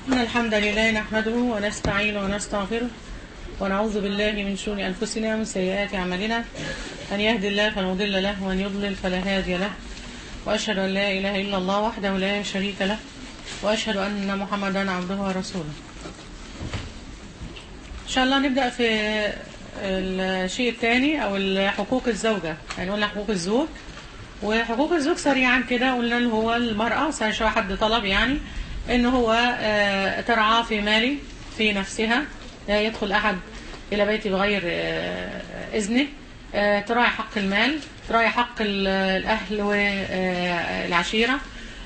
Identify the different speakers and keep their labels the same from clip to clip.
Speaker 1: إن الحمد لله نحمده ونستعينه ونستغفره ونعوذ بالله من شرور أنفسنا ومن سيئات أعمالنا أن يهدي الله فلا مضل له وأن يضلل فلا هادي له وأشهد أن لا إله إلا الله وحده لا شريك له وأشهد أن محمدا عبده ورسوله إن شاء الله نبدأ في الشيء الثاني أو حقوق الزوجة يعني قلنا حقوق الزوج وحقوق الزوج سريعا كده قلنا اللي هو المرأة سواء حد طلب يعني إن هو آه، ترعاه في مالي في نفسها لا يدخل أحد إلى بيتي بغير آه، إذنه آه، تراعي حق المال تراعي حق ال- الأهل والعشيرة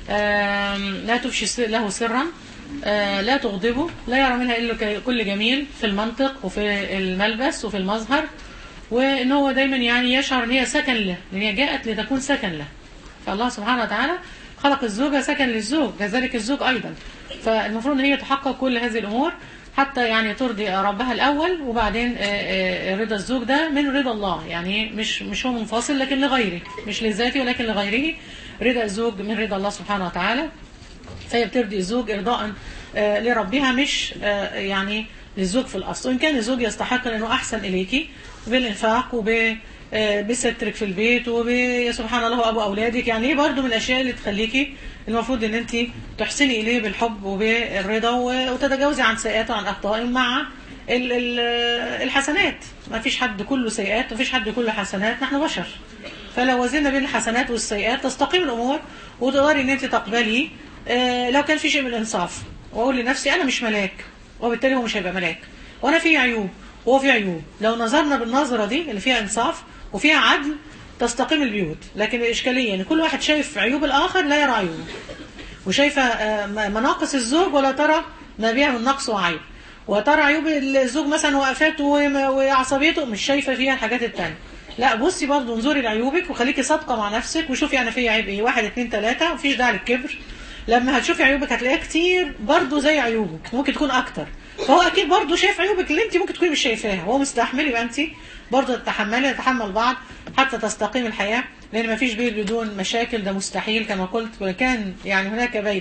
Speaker 1: آم، لا تفشي س- له سرا آه، لا تغضبه لا يرى منها إلا ك- كل جميل في المنطق وفي الملبس وفي المظهر وإن هو دايما يعني يشعر إن هي سكن له لأن هي جاءت لتكون سكن له فالله سبحانه وتعالى خلق الزوجة سكن للزوج كذلك الزوج أيضا فالمفروض ان هي تحقق كل هذه الأمور حتى يعني ترضي ربها الأول وبعدين آه، آه، رضا الزوج ده من رضا الله يعني مش مش هو منفصل لكن لغيره مش لذاته ولكن لغيره رضا الزوج من رضا الله سبحانه وتعالى فهي بترضي الزوج إرضاء آه، لربها مش آه، يعني للزوج في الأصل وإن كان الزوج يستحق أنه أحسن إليكي بالإنفاق وب آه، بسترك في البيت وسبحان الله أبو أولادك يعني برضو من الأشياء اللي تخليكي المفروض أن أنت تحسني إليه بالحب وبالرضا و- وتتجاوزي عن سيئاته وعن أخطائه مع ال- ال- الحسنات ما فيش حد كله سيئات وما فيش حد كله حسنات نحن بشر فلو وزننا بين الحسنات والسيئات تستقيم الامور وتقدري ان انت تقبلي آه، لو كان في شيء من الانصاف واقول لنفسي انا مش ملاك وبالتالي هو مش هيبقى ملاك وانا في عيوب وهو في عيوب لو نظرنا بالنظره دي اللي فيها انصاف وفيها عدل تستقيم البيوت لكن الاشكاليه ان كل واحد شايف عيوب الاخر لا يرى عيوبه وشايفه آه، م- مناقص الزوج ولا ترى ما بها من نقص وعيب وترى عيوب الزوج مثلا وقفاته وم- وعصبيته مش شايفه فيها الحاجات التانية لا بصي برضه انظري لعيوبك وخليكي صادقه مع نفسك وشوفي انا فيا عيب ايه واحد اتنين تلاته مفيش داعي للكبر لما هتشوفي عيوبك هتلاقيها كتير برضه زي عيوبك ممكن تكون اكتر فهو اكيد برضه شايف عيوبك اللي انت ممكن تكوني مش شايفاها هو مستحمل يبقى انت برضه تتحملي نتحمل بعض حتى تستقيم الحياه لان مفيش بيت بدون مشاكل ده مستحيل كما قلت وكان يعني هناك بيت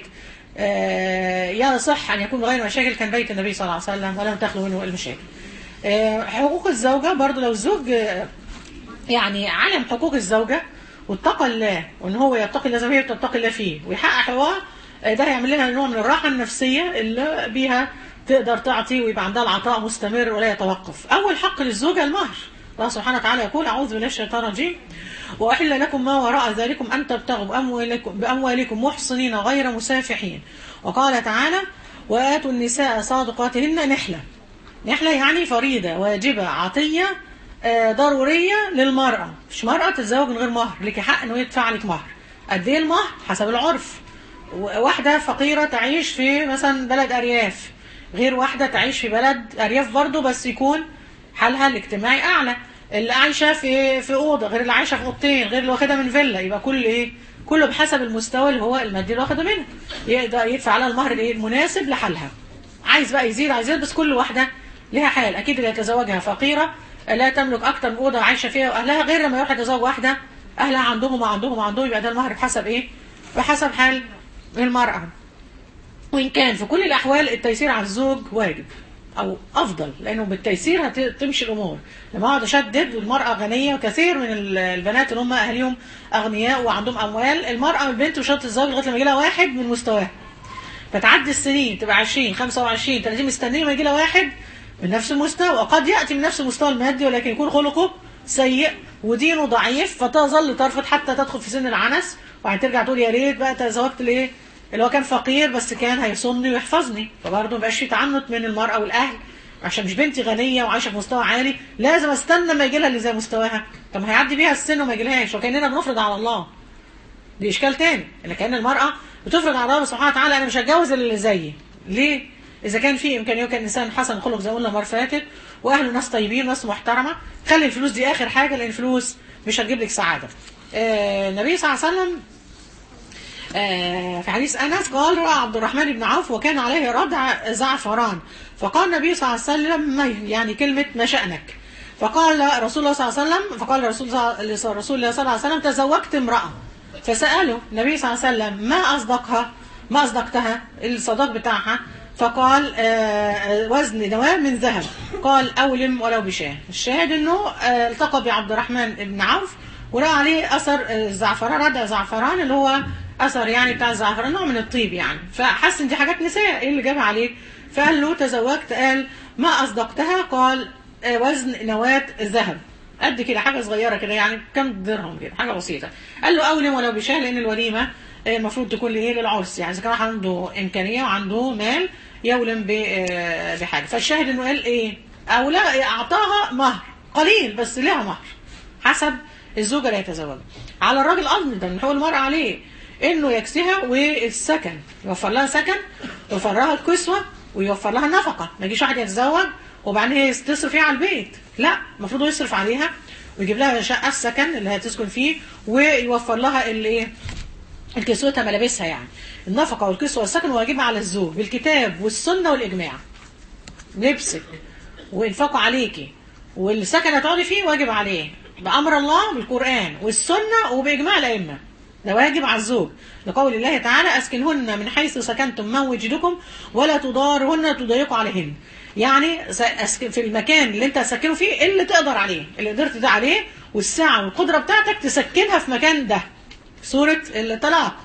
Speaker 1: آه، يصح ان يكون بغير مشاكل كان بيت النبي صلى الله عليه وسلم ولم تخلو منه المشاكل آه، حقوق الزوجه برضه لو الزوج آه، يعني علم حقوق الزوجة واتقى الله وان هو يتقي الله زي ما هي بتتقي الله فيه ويحقق حقوقها آه، ده هيعمل لها نوع من الراحة النفسية اللي بيها تقدر تعطي ويبقى عندها العطاء مستمر ولا يتوقف أول حق للزوجة المهر الله سبحانه وتعالى يقول أعوذ بالله من الشيطان الرجيم وأحل لكم ما وراء ذلكم أن تبتغوا بأموالكم, بأموالكم محصنين غير مسافحين وقال تعالى وآتوا النساء صادقاتهن نحلة نحلة يعني فريضة واجبة عطية آه، ضرورية للمرأة مش مرأة تتزوج من غير مهر لك حق انه يدفع لك مهر قد ايه المهر حسب العرف و- واحدة فقيرة تعيش في مثلا بلد أرياف غير واحدة تعيش في بلد أرياف برضه بس يكون حالها الاجتماعي أعلى اللي عايشة في في أوضة غير اللي عايشة في أوضتين غير اللي واخدها من فيلا يبقى كل إيه كله بحسب المستوى اللي هو المادي اللي واخده منه يقدر يدفع لها المهر الايه المناسب لحالها عايز بقى يزيد عايز يزيد بس كل واحدة لها حال أكيد اللي يتزوجها فقيرة لا تملك أكتر من أوضة عايشة فيها وأهلها غير لما يروح يتزوج واحدة أهلها عندهم وعندهم وعندهم يبقى ده المهر بحسب إيه؟ بحسب حال المرأة وإن كان في كل الأحوال التيسير على الزوج واجب أو أفضل لأنه بالتيسير هتمشي الأمور لما أقعد أشدد والمرأة غنية وكثير من ال- البنات اللي هم أهليهم أغنياء وعندهم أموال المرأة البنت مش هتتزوج لغاية لما يجي لها واحد من مستواها فتعدي السنين تبقى 20 25 30 مستنيه ما يجي لها واحد من نفس المستوى وقد ياتي من نفس المستوى المادي ولكن يكون خلقه سيء ودينه ضعيف فتظل ترفض حتى تدخل في سن العنس وبعدين ترجع تقول يا ريت بقى تزوجت ليه اللي هو كان فقير بس كان هيصوني ويحفظني فبرضه ما بقاش في تعنت من المراه والاهل عشان مش بنتي غنيه وعايشه في مستوى عالي لازم استنى ما يجي لها اللي زي مستواها طب ما هيعدي بيها السن وما يجيلهاش وكاننا بنفرض على الله دي اشكال تاني ان كان المراه بتفرض على الله سبحانه وتعالى انا مش هتجوز اللي زيي ليه اذا كان في امكانيه وكان انسان حسن خلق زي ما قلنا المره اللي فاتت واهله ناس طيبين ناس محترمه خلي الفلوس دي اخر حاجه لان الفلوس مش هتجيب لك سعاده آه النبي صلى الله عليه وسلم آه، في حديث انس قال راى عبد الرحمن بن عوف وكان عليه ردع زعفران فقال النبي صلى الله عليه وسلم ما يعني كلمه ما شانك فقال رسول الله صلى الله عليه وسلم فقال رسول الله رسول الله صلى الله عليه وسلم تزوجت امراه فساله النبي صلى الله عليه وسلم ما اصدقها ما اصدقتها الصداق بتاعها فقال آه، آه، وزن نواه من ذهب قال أولم ولو بشاه الشاهد أنه آه، التقى بعبد الرحمن بن عوف ولقى عليه أثر آه، زعفران ردع زعفران اللي هو أثر يعني بتاع الزعفران نوع من الطيب يعني فحس إن دي حاجات نساء إيه اللي جابها عليه فقال له تزوجت قال ما أصدقتها قال آه، وزن نواة ذهب قد كده حاجة صغيرة كده يعني كم درهم كده حاجة بسيطة قال له أولم ولو بشاه لأن الوليمة آه، المفروض تكون لإيه للعرس يعني إذا كان عنده إمكانية وعنده مال يولم ب- آه، بحاجة فالشاهد إنه قال إيه أو لا أعطاها مهر قليل بس لها مهر حسب الزوجة اللي يتزوجها على الراجل أيضا من حقوق المرأة عليه إنه يكسيها والسكن يوفر لها سكن يوفر لها الكسوة ويوفر لها النفقة ما يجيش واحد يتزوج وبعدين هي تصرف فيها على البيت لا المفروض هو يصرف عليها ويجيب لها شقة السكن اللي هتسكن فيه ويوفر لها الايه الكسوتها ملابسها يعني النفقة والكسوة والسكن واجبها على الزوج بالكتاب والسنة والإجماع لبسك وإنفاقه عليكي والسكن هتقعدي فيه واجب عليه بأمر الله بالقرآن والسنة وبإجماع الأئمة ده واجب على الزوج لقول الله تعالى أسكنهن من حيث سكنتم من وجدكم ولا تضارهن تضيقوا عليهن يعني س- أسك- في المكان اللي انت هتسكنه فيه اللي تقدر عليه اللي قدرت ده عليه والسعة والقدرة بتاعتك تسكنها في مكان ده سورة الطلاق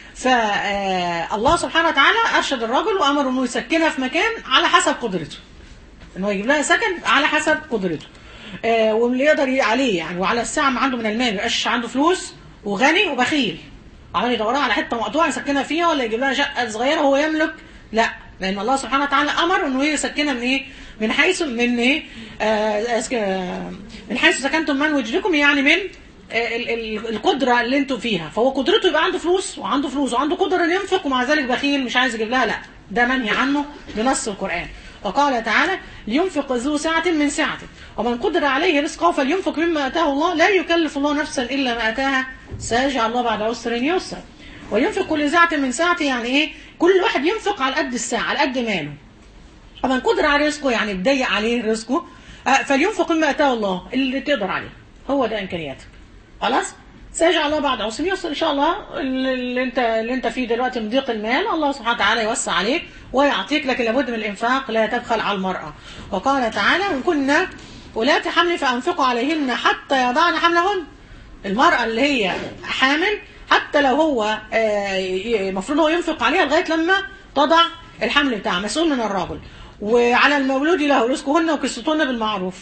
Speaker 1: فالله سبحانه وتعالى أرشد الرجل وأمر أنه يسكنها في مكان على حسب قدرته انه يجيب لها سكن على حسب قدرته آه واللي يقدر ي- عليه يعني وعلى الساعه ما عنده من المال ما يبقاش عنده فلوس وغني وبخيل عمال يدورها على حته مقطوعه يسكنها فيها ولا يجيب لها شقه صغيره هو يملك لا لان الله سبحانه وتعالى امر انه يسكنها من ايه من حيث من ايه آه أسك- آه، من حيث سكنتم من وجدكم يعني من آه، ال- ال- القدره اللي انتم فيها فهو قدرته يبقى عنده فلوس وعنده فلوس وعنده قدره انه ينفق ومع ذلك بخيل مش عايز يجيب لها لا ده منهي عنه بنص القران وقال تعالى لينفق ذو سعة من سعته ومن قدر عليه رزقه فلينفق مما أتاه الله لا يكلف الله نفسا إلا ما أتاها سيجعل الله بعد عسر يسرا وينفق كل ساعة من ساعته يعني إيه كل واحد ينفق على قد الساعة على قد ماله ومن قدر على رزقه يعني بضيق عليه رزقه آه، فلينفق مما اتاه الله اللي تقدر عليه هو ده امكانياتك خلاص سيجعل الله بعد عسر يسر ان شاء الله اللي انت اللي انت فيه دلوقتي من ضيق المال الله سبحانه وتعالى يوسع عليك ويعطيك لكن لابد من الانفاق لا تبخل على المراه وقال تعالى وان كنا ولاة حمل فانفقوا عليهن حتى يضعن حملهن المرأة اللي هي حامل حتى لو هو آه، ي- المفروض هو ينفق عليها لغاية لما تضع الحمل بتاعها مسؤول من الرجل وعلى المولود له رزقهن وكسوتهن بالمعروف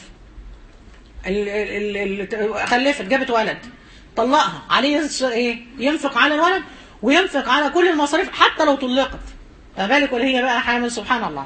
Speaker 1: ال- ال- ال- ال- خلفت جابت ولد طلقها عليه يس- ايه ينفق على الولد وينفق على كل المصاريف حتى لو طلقت فما بالك ولا هي بقى حامل سبحان الله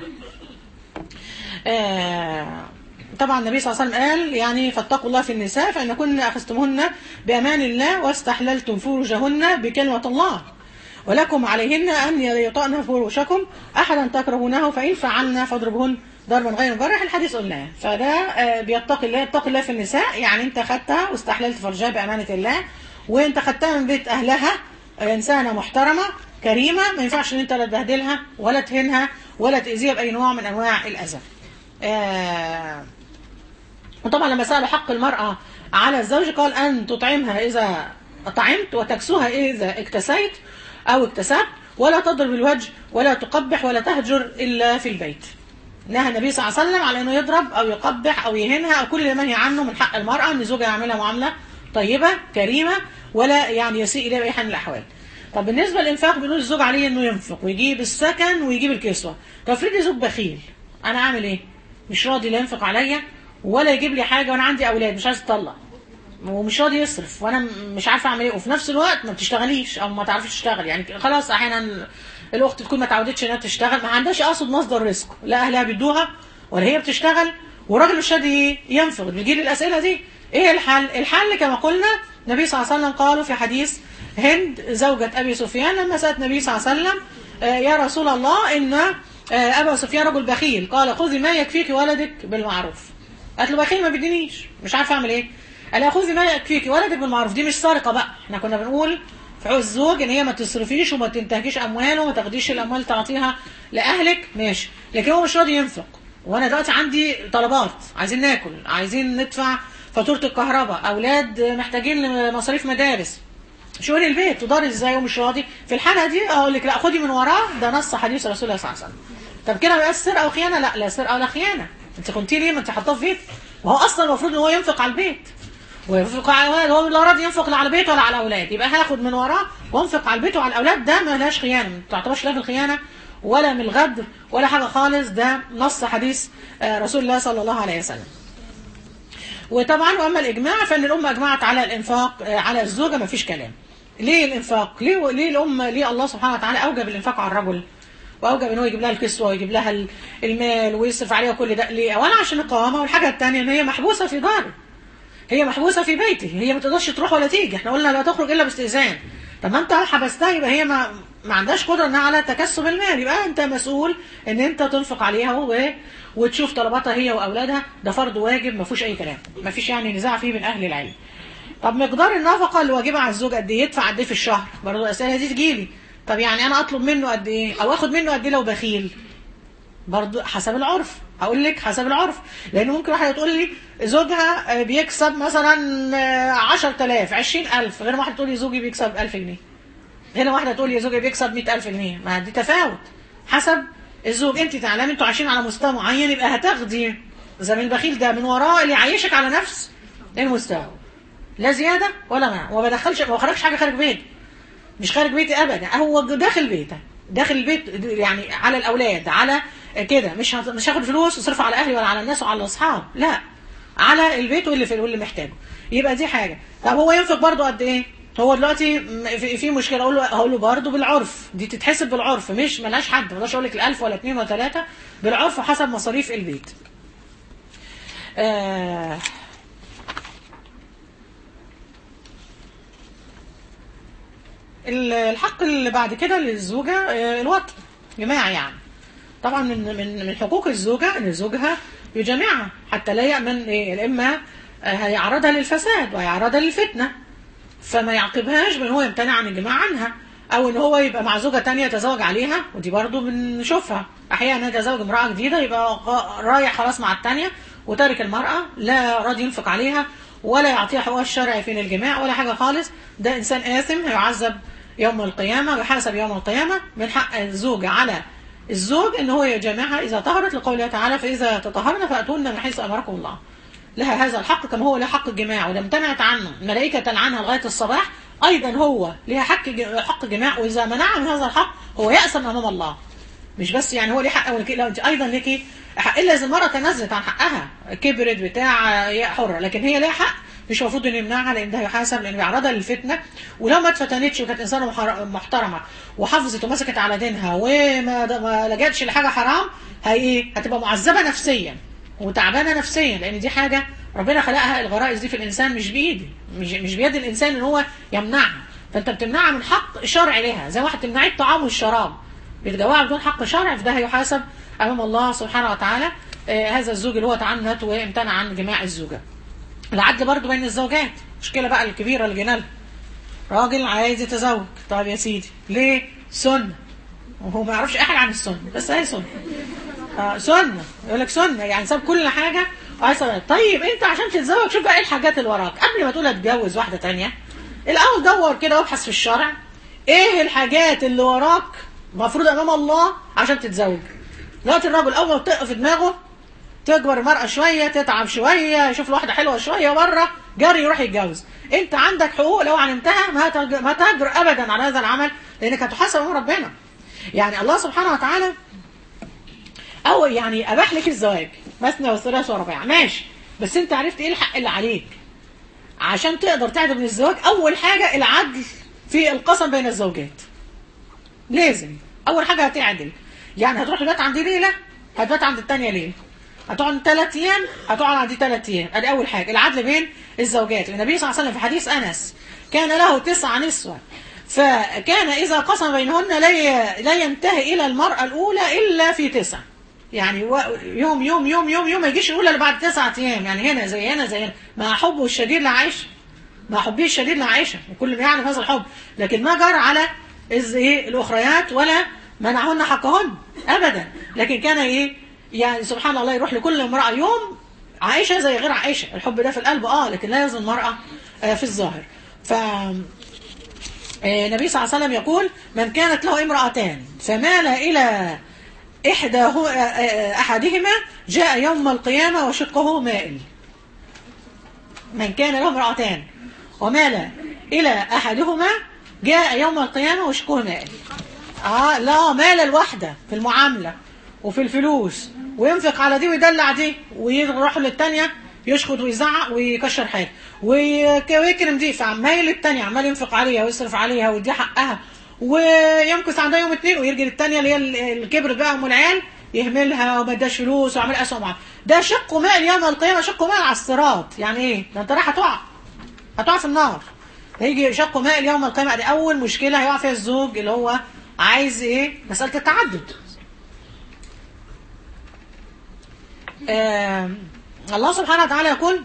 Speaker 1: آه، طبعا النبي صلى الله عليه وسلم قال يعني فاتقوا الله في النساء فإن كن أخذتمهن بأمان الله واستحللتم فروجهن بكلمة الله ولكم عليهن أن يطأن فروشكم أحدا تكرهونه فإن فعلنا فاضربهن ضربا غير مجرح الحديث قلناه فده آه، بيتقي الله يتقي الله في النساء يعني أنت خدتها واستحللت فرجها بأمانة الله وأنت خدتها من بيت أهلها آه، إنسانة محترمة كريمة ما ينفعش إن أنت لا تبهدلها ولا تهينها ولا تأذيها بأي نوع من أنواع الأذى آه، وطبعا لما سألوا حق المرأة على الزوج قال أن تطعمها إذا طعمت وتكسوها إذا اكتسيت أو اكتسبت ولا تضرب الوجه ولا تقبح ولا تهجر إلا في البيت نهى النبي صلى الله عليه وسلم على أنه يضرب أو يقبح أو يهينها أو كل ما منهي عنه من حق المرأة أن زوجها يعملها معاملة طيبة كريمة ولا يعني يسيء إليها بأي حال من الأحوال طب بالنسبة للإنفاق بنقول الزوج عليه إنه ينفق ويجيب السكن ويجيب الكسوة طب افرضي زوج بخيل أنا أعمل إيه؟ مش راضي لا ينفق عليا ولا يجيب لي حاجة وأنا عندي أولاد مش عايز أطلق ومش راضي يصرف وانا م- مش عارفه اعمل ايه وفي نفس الوقت ما بتشتغليش او ما تعرفيش تشتغل يعني خلاص احيانا الاخت تكون ما تعودتش انها تشتغل ما عندهاش اقصد مصدر رزق لا اهلها بيدوها ولا هي بتشتغل والراجل مش راضي ينفق بيجي لي الاسئله دي ايه الحل الحل كما قلنا النبي صلى الله عليه وسلم قالوا في حديث هند زوجة ابي سفيان لما سالت النبي صلى الله عليه وسلم آه، يا رسول الله ان آه، ابا سفيان رجل بخيل قال خذي ما يكفيك ولدك بالمعروف قالت له بخيل ما بيدينيش مش عارفه اعمل ايه قال لها خذي ما يكفيكي ولدك بالمعروف دي مش سرقه بقى احنا كنا بنقول في عوز الزوج ان هي ما تصرفيش وما تنتهكيش امواله وما تاخديش الاموال تعطيها لاهلك ماشي لكن هو مش راضي ينفق وانا دلوقتي عندي طلبات عايزين ناكل عايزين ندفع فاتوره الكهرباء اولاد محتاجين مصاريف مدارس شؤون البيت تدار ازاي ومش راضي في الحاله دي اقول لك لا خدي من وراه ده نص حديث رسول الله صلى الله عليه وسلم طب كده بقى سرقه وخيانه لا لا سرقه ولا خيانه انت كنتي ليه ما انت حاطاه في بيت وهو اصلا المفروض ان هو ينفق على البيت وينفق على الاولاد هو لا راضي ينفق لا على البيت ولا على الاولاد يبقى هاخد من وراه وانفق على البيت وعلى الاولاد ده ما لهاش خيانه ما تعتبرش لا في الخيانه ولا من الغدر ولا حاجه خالص ده نص حديث آه، رسول الله صلى الله عليه وسلم وطبعا واما الاجماع فان الامه اجمعت على الانفاق آه، على الزوجه ما فيش كلام ليه الانفاق ليه ليه الامه ليه الله سبحانه وتعالى اوجب الانفاق على الرجل واوجب ان هو يجيب لها الكسوه ويجيب لها ال- المال ويصرف عليها كل ده ليه اولا عشان القوامه والحاجه الثانيه ان هي محبوسه في داره هي محبوسه في بيته هي ما تقدرش تروح ولا تيجي احنا قلنا لا تخرج الا باستئذان طب ما انت حبستها يبقى هي ما ما عندهاش قدره انها على تكسب المال يبقى انت مسؤول ان انت تنفق عليها و... وتشوف طلباتها هي واولادها ده فرض واجب ما فيهوش اي كلام ما فيش يعني نزاع فيه من اهل العلم طب مقدار النفقه اللي واجبه على الزوج قد ايه يدفع قد ايه في الشهر برضه الاسئله دي تجيلي طب يعني انا اطلب منه قد ايه او اخد منه قد ايه لو بخيل برضو حسب العرف هقول لك حسب العرف لان ممكن واحده تقول لي زوجها آه، بيكسب مثلا آه، 10000 20000 غير واحده تقول لي زوجي بيكسب 1000 جنيه هنا واحده تقول لي زوجي بيكسب 100000 جنيه ما دي تفاوت حسب الزوج انت تعلمي انتوا عايشين على مستوى معين يبقى هتاخدي زي من البخيل ده من وراه اللي يعيشك على نفس المستوى لا زياده ولا منع وما بدخلش ما بخرجش حاجه خارج بيتي مش خارج بيتي ابدا هو داخل بيته داخل البيت يعني على الاولاد على كده مش هت- مش هاخد فلوس واصرفها على اهلي ولا على الناس وعلى الاصحاب لا على البيت واللي في واللي محتاجه يبقى دي حاجه طب هو ينفق برضه قد ايه هو دلوقتي م- في في مشكله اقول له اقول له برضه بالعرف دي تتحسب بالعرف مش ملهاش حد ما اقدرش اقول لك ال1000 ولا 2 ولا 3 بالعرف حسب مصاريف البيت آه ال- الحق اللي بعد كده للزوجة آه، الوطء جماعة يعني طبعا من من من حقوق الزوجة ان زوجها يجامعها حتى لا يأمن إيه، اما آه، هيعرضها للفساد وهيعرضها للفتنة فما يعاقبهاش بان هو يمتنع عن الجماع عنها او ان هو يبقى مع زوجة تانية يتزوج عليها ودي برضو بنشوفها احيانا يتزوج امرأة جديدة يبقى غ- رايح خلاص مع التانية وتارك المرأة لا راضي ينفق عليها ولا يعطيها حقوقها الشرعي في الجماع ولا حاجة خالص ده انسان آثم هيعذب يوم القيامة ويحاسب يوم القيامة من حق الزوجة على الزوج ان هو يجامعها اذا طهرت لقوله تعالى فاذا تطهرن فاتون من حيث امركم الله لها هذا الحق كما هو له حق الجماع وده امتنعت عنه الملائكة تلعنها لغاية الصباح أيضا هو لها حق ج- حق جماع وإذا منع من هذا الحق هو يأسم أمام الله مش بس يعني هو ليه حق ولك لا أنت أيضا لك حق إلا إذا المرأة تنزلت عن حقها كبرت بتاع هي حرة لكن هي لها حق مش المفروض انه يمنعها لان ده هيحاسب لان بيعرضها للفتنه ولو ما اتفتنتش وكانت انسانه محر- محترمه وحافظت ومسكت على دينها وما ما لجأتش لحاجه حرام هي ايه هتبقى معذبه نفسيا وتعبانه نفسيا لان دي حاجه ربنا خلقها الغرائز دي في الانسان مش بايدي مش مش بيد الانسان ان هو يمنعها فانت بتمنعها من حق شرعي لها زي واحد تمنعي الطعام والشراب بتجوعها بدون حق شرعي فده هيحاسب امام الله سبحانه وتعالى آه هذا الزوج اللي هو تعنت وامتنع عن جماع الزوجه العدل برضو بين الزوجات مشكله بقى الكبيره اللي جينا لها راجل عايز يتزوج طيب يا سيدي ليه سنه وهو ما يعرفش اي حاجه عن السنه بس هي سنه آه سنه يقول لك سنه يعني ساب كل حاجه وعايز يتزوج. طيب انت عشان تتزوج شوف بقى ايه الحاجات اللي وراك قبل ما تقول اتجوز واحده تانية الاول دور كده وابحث في الشرع ايه الحاجات اللي وراك المفروض امام الله عشان تتزوج دلوقتي الراجل اول ما تقف في دماغه تكبر المرأة شوية تتعب شوية يشوف له واحدة حلوة شوية بره جري يروح يتجوز انت عندك حقوق لو علمتها ما تج- ما تجر ابدا على هذا العمل لانك هتحاسب امام ربنا يعني الله سبحانه وتعالى او يعني اباح لك الزواج مثنى وثلاث ورباع ماشي بس انت عرفت ايه الحق اللي عليك عشان تقدر تعدل من الزواج اول حاجة العدل في القسم بين الزوجات لازم اول حاجه هتعدل يعني هتروح تبات عند ليله هتبات عند الثانيه ليله هتقعد ثلاث ايام هتقعد عند ثلاث ايام ادي اول حاجه العدل بين الزوجات النبي صلى الله عليه وسلم في حديث انس كان له تسع نسوة فكان اذا قسم بينهن لا ي- لا ينتهي الى المراه الاولى الا في تسع يعني و- يوم يوم يوم يوم يوم ما يجيش الاولى الا بعد تسعة ايام يعني هنا زي هنا زي هنا مع حبه الشديد لعائشه مع حبه الشديد لعائشه وكل ما يعلم هذا الحب لكن ما جرى على إز ايه الاخريات ولا منعهن حقهن ابدا لكن كان ايه يعني سبحان الله يروح لكل امراه يوم عائشه زي غير عائشه الحب ده في القلب اه لكن لا يزن المراه آه في الظاهر ف آه، النبي صلى الله عليه وسلم يقول من كانت له امرأتان فمال إلى إحداه أحدهما جاء يوم القيامة وشقه مائل من كان له امرأتان ومال إلى أحدهما جاء يوم القيامة وشقه مائل آه لا مال الواحدة في المعاملة وفي الفلوس وينفق على دي ويدلع دي ويروح للتانية يشخط ويزعق ويكشر حاجة ويكرم دي فعمال التانية عمال ينفق عليها ويصرف عليها ويدي حقها ويمكث عندها يوم اتنين ويرجع للتانية اللي هي الكبر بقى ام العيال يهملها وما اداش فلوس وعمل اسوء معاها ده شق ماء يوم القيامة شق ماء على الصراط يعني ايه ده انت رايح هتقع هتقع في النار هيجي شق ماء يوم القيامة دي اول مشكلة هيقع فيها الزوج اللي هو عايز ايه مسألة التعدد آه الله سبحانه وتعالى يقول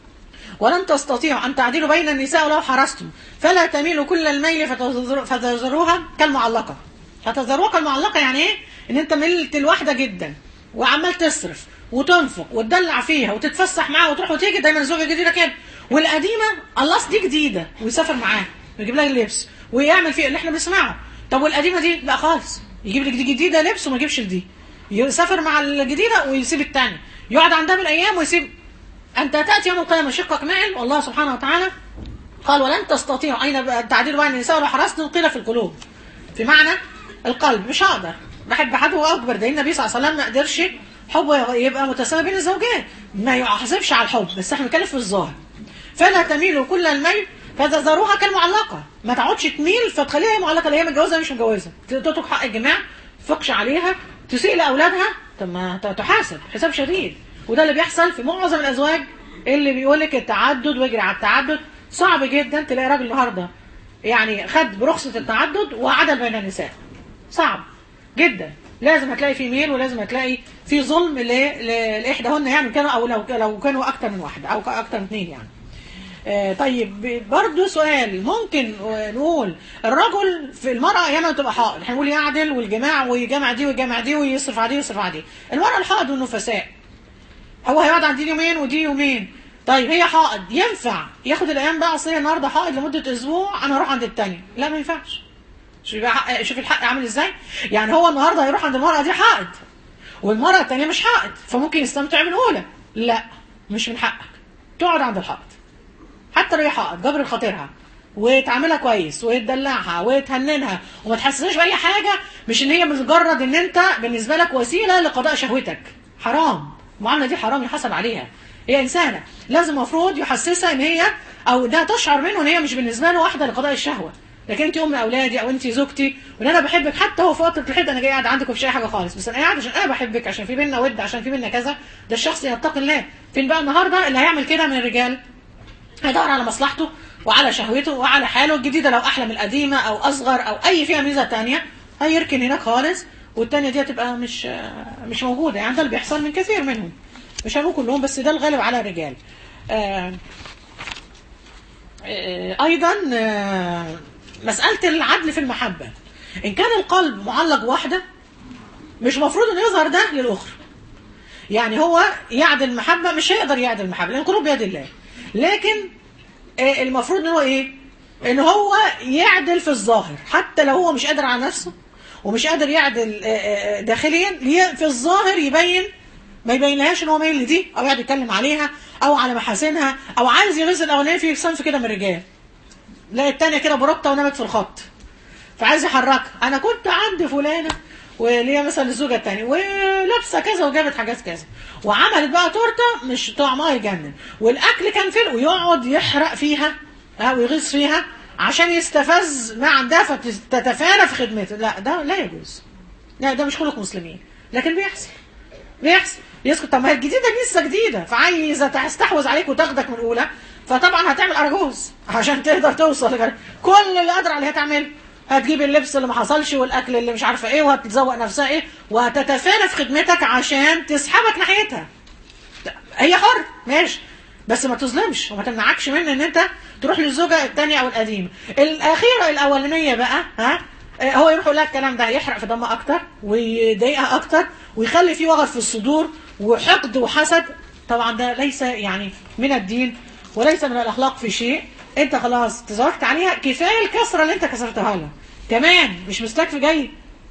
Speaker 1: ولن تستطيعوا أن تعدلوا بين النساء ولو حرصتم فلا تميلوا كل الميل فتذروها كالمعلقة فتذروها كالمعلقة يعني ايه ان انت ملت الواحدة جدا وعمال تصرف وتنفق وتدلع فيها وتتفسح معاها وتروح وتيجي دايما زوجة جديدة كده والقديمة الله دي جديدة ويسافر معاها ويجيب لها اللبس ويعمل فيه اللي احنا بنسمعه طب والقديمة دي لا خالص يجيب لك دي جديدة لبس وما يجيبش دي يسافر مع الجديدة ويسيب الثانيه يقعد عندها بالايام ويسيب انت تاتي يوم القيامه شقك مائل والله سبحانه وتعالى قال ولن تستطيعوا اين تعديل بين النساء ولو حرصتم قيل في القلوب في معنى القلب مش هقدر بحب حد هو اكبر ده النبي صلى الله عليه وسلم ما قدرش حبه يبقى متساوي بين الزوجين ما يحاسبش على الحب بس احنا بنتكلم في الظاهر فلا تميلوا كل الميل فتذروها كالمعلقه ما تقعدش تميل فتخليها معلقه اللي هي متجوزه مش متجوزه تترك حق الجماع تفكش عليها تسيء لاولادها طب ما تحاسب حساب شديد وده اللي بيحصل في معظم الازواج اللي بيقول لك التعدد واجري على التعدد صعب جدا تلاقي راجل النهارده يعني خد برخصه التعدد وعدل بين النساء صعب جدا لازم هتلاقي في ميل ولازم هتلاقي في ظلم لاحداهن يعني كانوا او لو لو كانوا اكتر من واحده او اكتر من اثنين يعني آه طيب برضه سؤال ممكن نقول الرجل في المرأة أحيانا تبقى حائض احنا نقول يعدل والجماع ويجمع دي ويجمع دي ويصرف على دي ويصرف على دي المرأة الحائض والنفساء هو هيقعد عند دي يومين ودي يومين طيب هي حائض ينفع ياخد الايام بقى اصل هي النهارده حائض لمده اسبوع انا اروح عند الثانيه لا ما ينفعش شوف بقى شوف الحق عامل ازاي يعني هو النهارده هيروح عند المراه دي حائض والمراه الثانيه مش حائض فممكن يستمتع بالاولى لا مش من حقك تقعد عند الحائض حتى لو هي حائض جبر خاطرها وتعاملها كويس وتدلعها وتهننها وما تحسسهاش باي حاجه مش ان هي مجرد ان انت بالنسبه لك وسيله لقضاء شهوتك حرام المعامله دي حرام يحاسب عليها هي انسانه لازم المفروض يحسسها ان هي او ده تشعر منه ان هي مش بالنسبه له واحده لقضاء الشهوه لكن انت ام اولادي او انت زوجتي وان انا بحبك حتى هو في وقت الحد انا جاي قاعد عندك ومش اي حاجه خالص بس انا قاعد عشان انا بحبك عشان في بينا ود عشان في بينا كذا ده الشخص يتقي الله فين بقى النهارده اللي هيعمل كده من الرجال هيدور على مصلحته وعلى شهوته وعلى حاله الجديده لو احلى من القديمه او اصغر او اي فيها ميزه ثانيه هيركن هناك خالص والثانيه دي هتبقى مش مش موجوده يعني ده اللي بيحصل من كثير منهم مش هنقول كلهم بس ده الغالب على الرجال آه آه ايضا آه مسألة العدل في المحبة ان كان القلب معلق واحدة مش مفروض انه يظهر ده للاخرى يعني هو يعدل المحبة مش هيقدر يعدل المحبة لان القلوب بيد الله لكن المفروض ان هو ايه ان هو يعدل في الظاهر حتى لو هو مش قادر على نفسه ومش قادر يعدل داخليا في الظاهر يبين ما يبينلهاش ان هو مايل لدي او يقعد يتكلم عليها او على محاسنها او عايز يغيظ الاولانيه في صنف كده من الرجال لا التانية كده بربطة ونامت في الخط فعايز يحركها انا كنت عند فلانة واللي هي مثلا الزوجة التانية ولابسة كذا وجابت حاجات كذا وعملت بقى تورته مش طعمها يجنن والاكل كان فين ويقعد يحرق فيها او يغيظ فيها عشان يستفز ما عندها فتتفانى في خدمته لا ده لا يجوز لا ده مش خلق مسلمين لكن بيحصل بيحصل يسكت طب ما هي الجديده دي لسه جديده فعايزه تستحوذ عليك وتاخدك من الاولى فطبعا هتعمل اراجوز عشان تقدر توصل لك. كل اللي قادره عليه هتعمله هتجيب اللبس اللي ما حصلش والاكل اللي مش عارفه ايه وهتتذوق نفسها ايه وهتتفانى في خدمتك عشان تسحبك ناحيتها هي حر ماشي بس ما تظلمش وما تمنعكش من ان انت تروح للزوجه الثانيه او القديمه الاخيره الاولانيه بقى ها هو يروح يقول لها الكلام ده يحرق في دمها اكتر ويضايقها اكتر ويخلي فيه وغر في الصدور وحقد وحسد طبعا ده ليس يعني من الدين وليس من الاخلاق في شيء انت خلاص تزوجت عليها كفايه الكسره اللي انت كسرتها لها كمان مش مستكفي جاي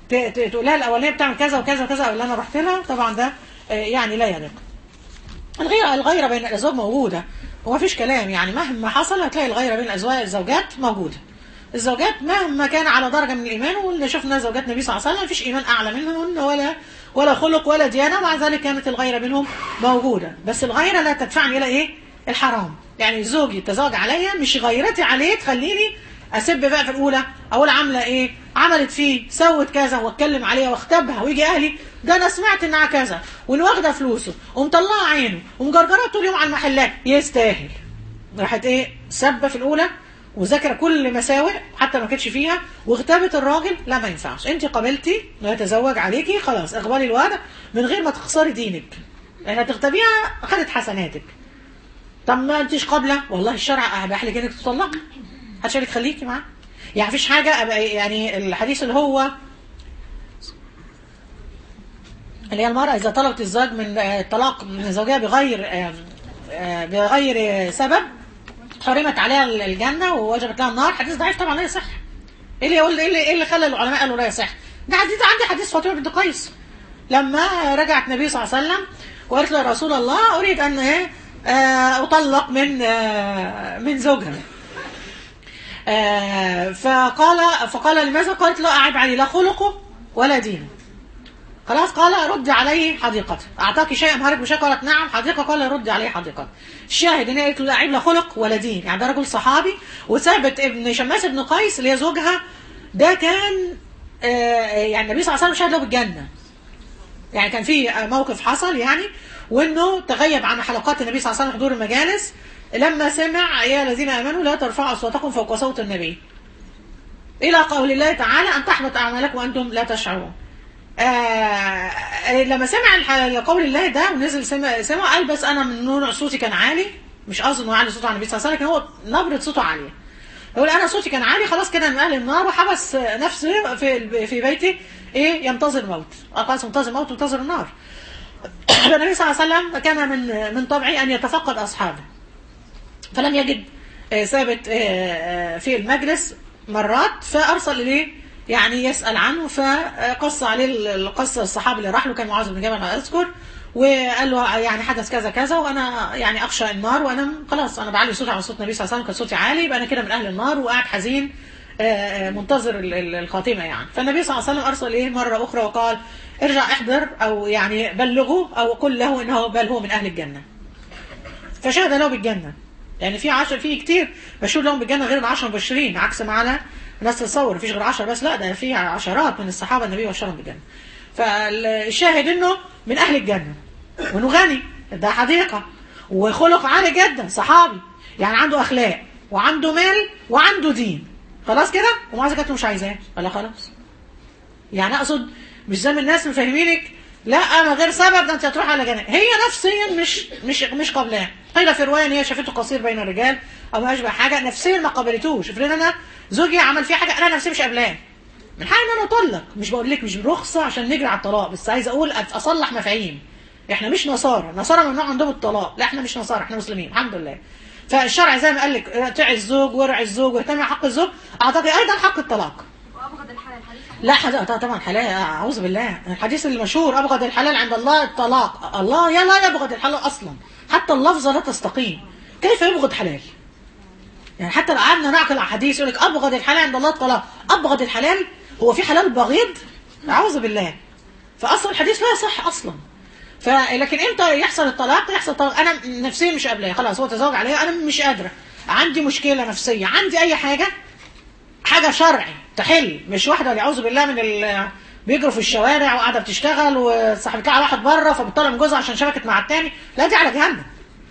Speaker 1: ت- ت- تقول لها الاولانيه بتعمل كذا وكذا وكذا او اللي انا رحت لها طبعا ده آه، يعني لا يليق الغيرة الغيرة بين الأزواج موجودة وما فيش كلام يعني مهما حصل هتلاقي الغيرة بين الأزواج الزوجات موجودة الزوجات مهما كان على درجة من الإيمان واللي شفنا زوجات النبي صلى الله عليه وسلم مفيش إيمان أعلى منهن ولا ولا خلق ولا ديانة مع ذلك كانت الغيرة بينهم موجودة بس الغيرة لا تدفعني إلى إيه الحرام يعني زوجي يتزوج عليا مش غيرتي عليه تخليني اسب بقى في الاولى اقول عامله ايه عملت فيه سوت كذا واتكلم عليها واختبها ويجي اهلي ده انا سمعت انها كذا وان واخده فلوسه ومطلعه عينه ومجرجره طول اليوم على المحلات يستاهل راحت ايه سبه في الاولى وذاكره كل مساوئ حتى ما كانتش فيها واغتابت الراجل لا ما ينفعش انت قبلتي انه يتزوج عليكي خلاص اقبلي الوضع من غير ما تخسري دينك يعني هتغتابيها خدت حسناتك طب ما انتش قابله والله الشرع اباح لك انك تطلقي محدش قال لك خليكي معاه يعني مفيش حاجه أبقى- يعني الحديث اللي هو اللي هي المرأة إذا طلبت الزواج من آه، الطلاق من زوجها بغير آه، آه، بغير آه، سبب حرمت عليها الجنة ووجبت لها النار حديث ضعيف طبعا لا يصح ايه اللي يقول ايه اللي, إيه اللي خلى العلماء قالوا لا يصح ده حديث عندي حديث فاطمة بنت قيس لما رجعت النبي صلى الله عليه وسلم وقالت له يا رسول الله اريد ان ايه آه، اطلق من آه، من زوجها آه، فقال فقال لماذا قالت له أعب علي لا خلقه ولا دينه خلاص قال رد عليه حديقته أعطاك شيئا مهارك بشيء قالت نعم حديقة قال رد عليه حديقته الشاهد ان هي قالت له لا عيب لا خلق ولا دين يعني ده رجل صحابي وثابت ابن شماس بن قيس اللي هي زوجها ده كان آه، يعني النبي صلى الله عليه وسلم شهد له بالجنة يعني كان في موقف حصل يعني وانه تغيب عن حلقات النبي صلى الله عليه وسلم حضور المجالس لما سمع يا الذين امنوا لا ترفعوا اصواتكم فوق صوت النبي الى قول الله تعالى ان تحبط اعمالكم وانتم لا تشعرون آه لما سمع الح- قول الله ده ونزل سمع, سمع قال بس انا من نور صوتي كان عالي مش قصدي انه عالي صوته عن النبي صلى الله عليه وسلم لكن هو نبره صوته عاليه يقول انا صوتي كان عالي خلاص كده من اهل النار وحبس نفسه في في بيته ايه ينتظر الموت خلاص منتظر الموت منتظر النار فالنبي صلى الله عليه وسلم كان من من طبعه ان يتفقد اصحابه فلم يجد آه، ثابت آه، آه، في المجلس مرات فارسل اليه يعني يسال عنه فقص عليه القصه الصحابي اللي راح له كان معاذ بن جبل أنا اذكر وقال له يعني حدث كذا كذا وانا يعني اخشى النار وانا خلاص انا بعلي صوتي على صوت النبي صلى الله عليه وسلم كان صوتي عالي يبقى انا كده من اهل النار وقاعد حزين آه، آه، منتظر ال- ال- الخاتمه يعني فالنبي صلى الله عليه وسلم ارسل اليه مره اخرى وقال ارجع احضر او يعني بلغه او قل له انه بل هو من اهل الجنه فشهد له بالجنة يعني في عشر في كتير مشهور لهم بالجنة غير العشر المبشرين عكس ما على الناس تتصور مفيش غير عشر بس لا ده في عشرات من الصحابة النبي بشرهم بالجنة فالشاهد انه من اهل الجنة وانه غني ده حديقة وخلق عالي جدا صحابي يعني عنده اخلاق وعنده مال وعنده دين خلاص كده ومع ذلك انتوا مش عايزاه ولا خلاص يعني اقصد مش زي ما الناس مفهمينك لا انا غير سبب ده انت هتروح على جنة هي نفسيا مش مش مش قابلاه قيل في روايه ان هي شافته قصير بين الرجال او ما اشبه حاجه نفسيا ما قبلتوش افرض انا زوجي عمل فيها حاجه انا نفسي مش قابلاه من حق ان انا اطلق مش بقول لك مش رخصه عشان نجري على الطلاق بس عايز اقول أت- اصلح مفاهيم احنا مش نصارى نصارى ممنوع عندهم الطلاق لا احنا مش نصارى احنا مسلمين الحمد لله فالشرع زي ما قال لك اطيعي الزوج وارعي الزوج واهتمي بحق الزوج اعتقد ايضا حق الطلاق
Speaker 2: وأبغض الحلال الحديث
Speaker 1: لا حد... طبعا حلال اعوذ بالله الحديث المشهور ابغض الحلال عند الله الطلاق الله يا لا يبغض الحلال اصلا حتى اللفظه لا تستقيم كيف يبغض حلال يعني حتى لو قعدنا نعقل احاديث يقول لك ابغض الحلال عند الله الطلاق ابغض الحلال هو في حلال بغيض اعوذ بالله فاصلا الحديث لا يصح اصلا فلكن امتى يحصل الطلاق يحصل الطلاق انا نفسيا مش قابلاه خلاص هو تزوج عليها انا مش قادره عندي مشكله نفسيه عندي اي حاجه حاجة شرعي تحل مش واحدة والعياذ بالله من ال بيجروا في الشوارع وقاعدة بتشتغل وصاحبت لها واحد بره فبتطلع من جوزها عشان شبكت مع التاني لا دي على جهنم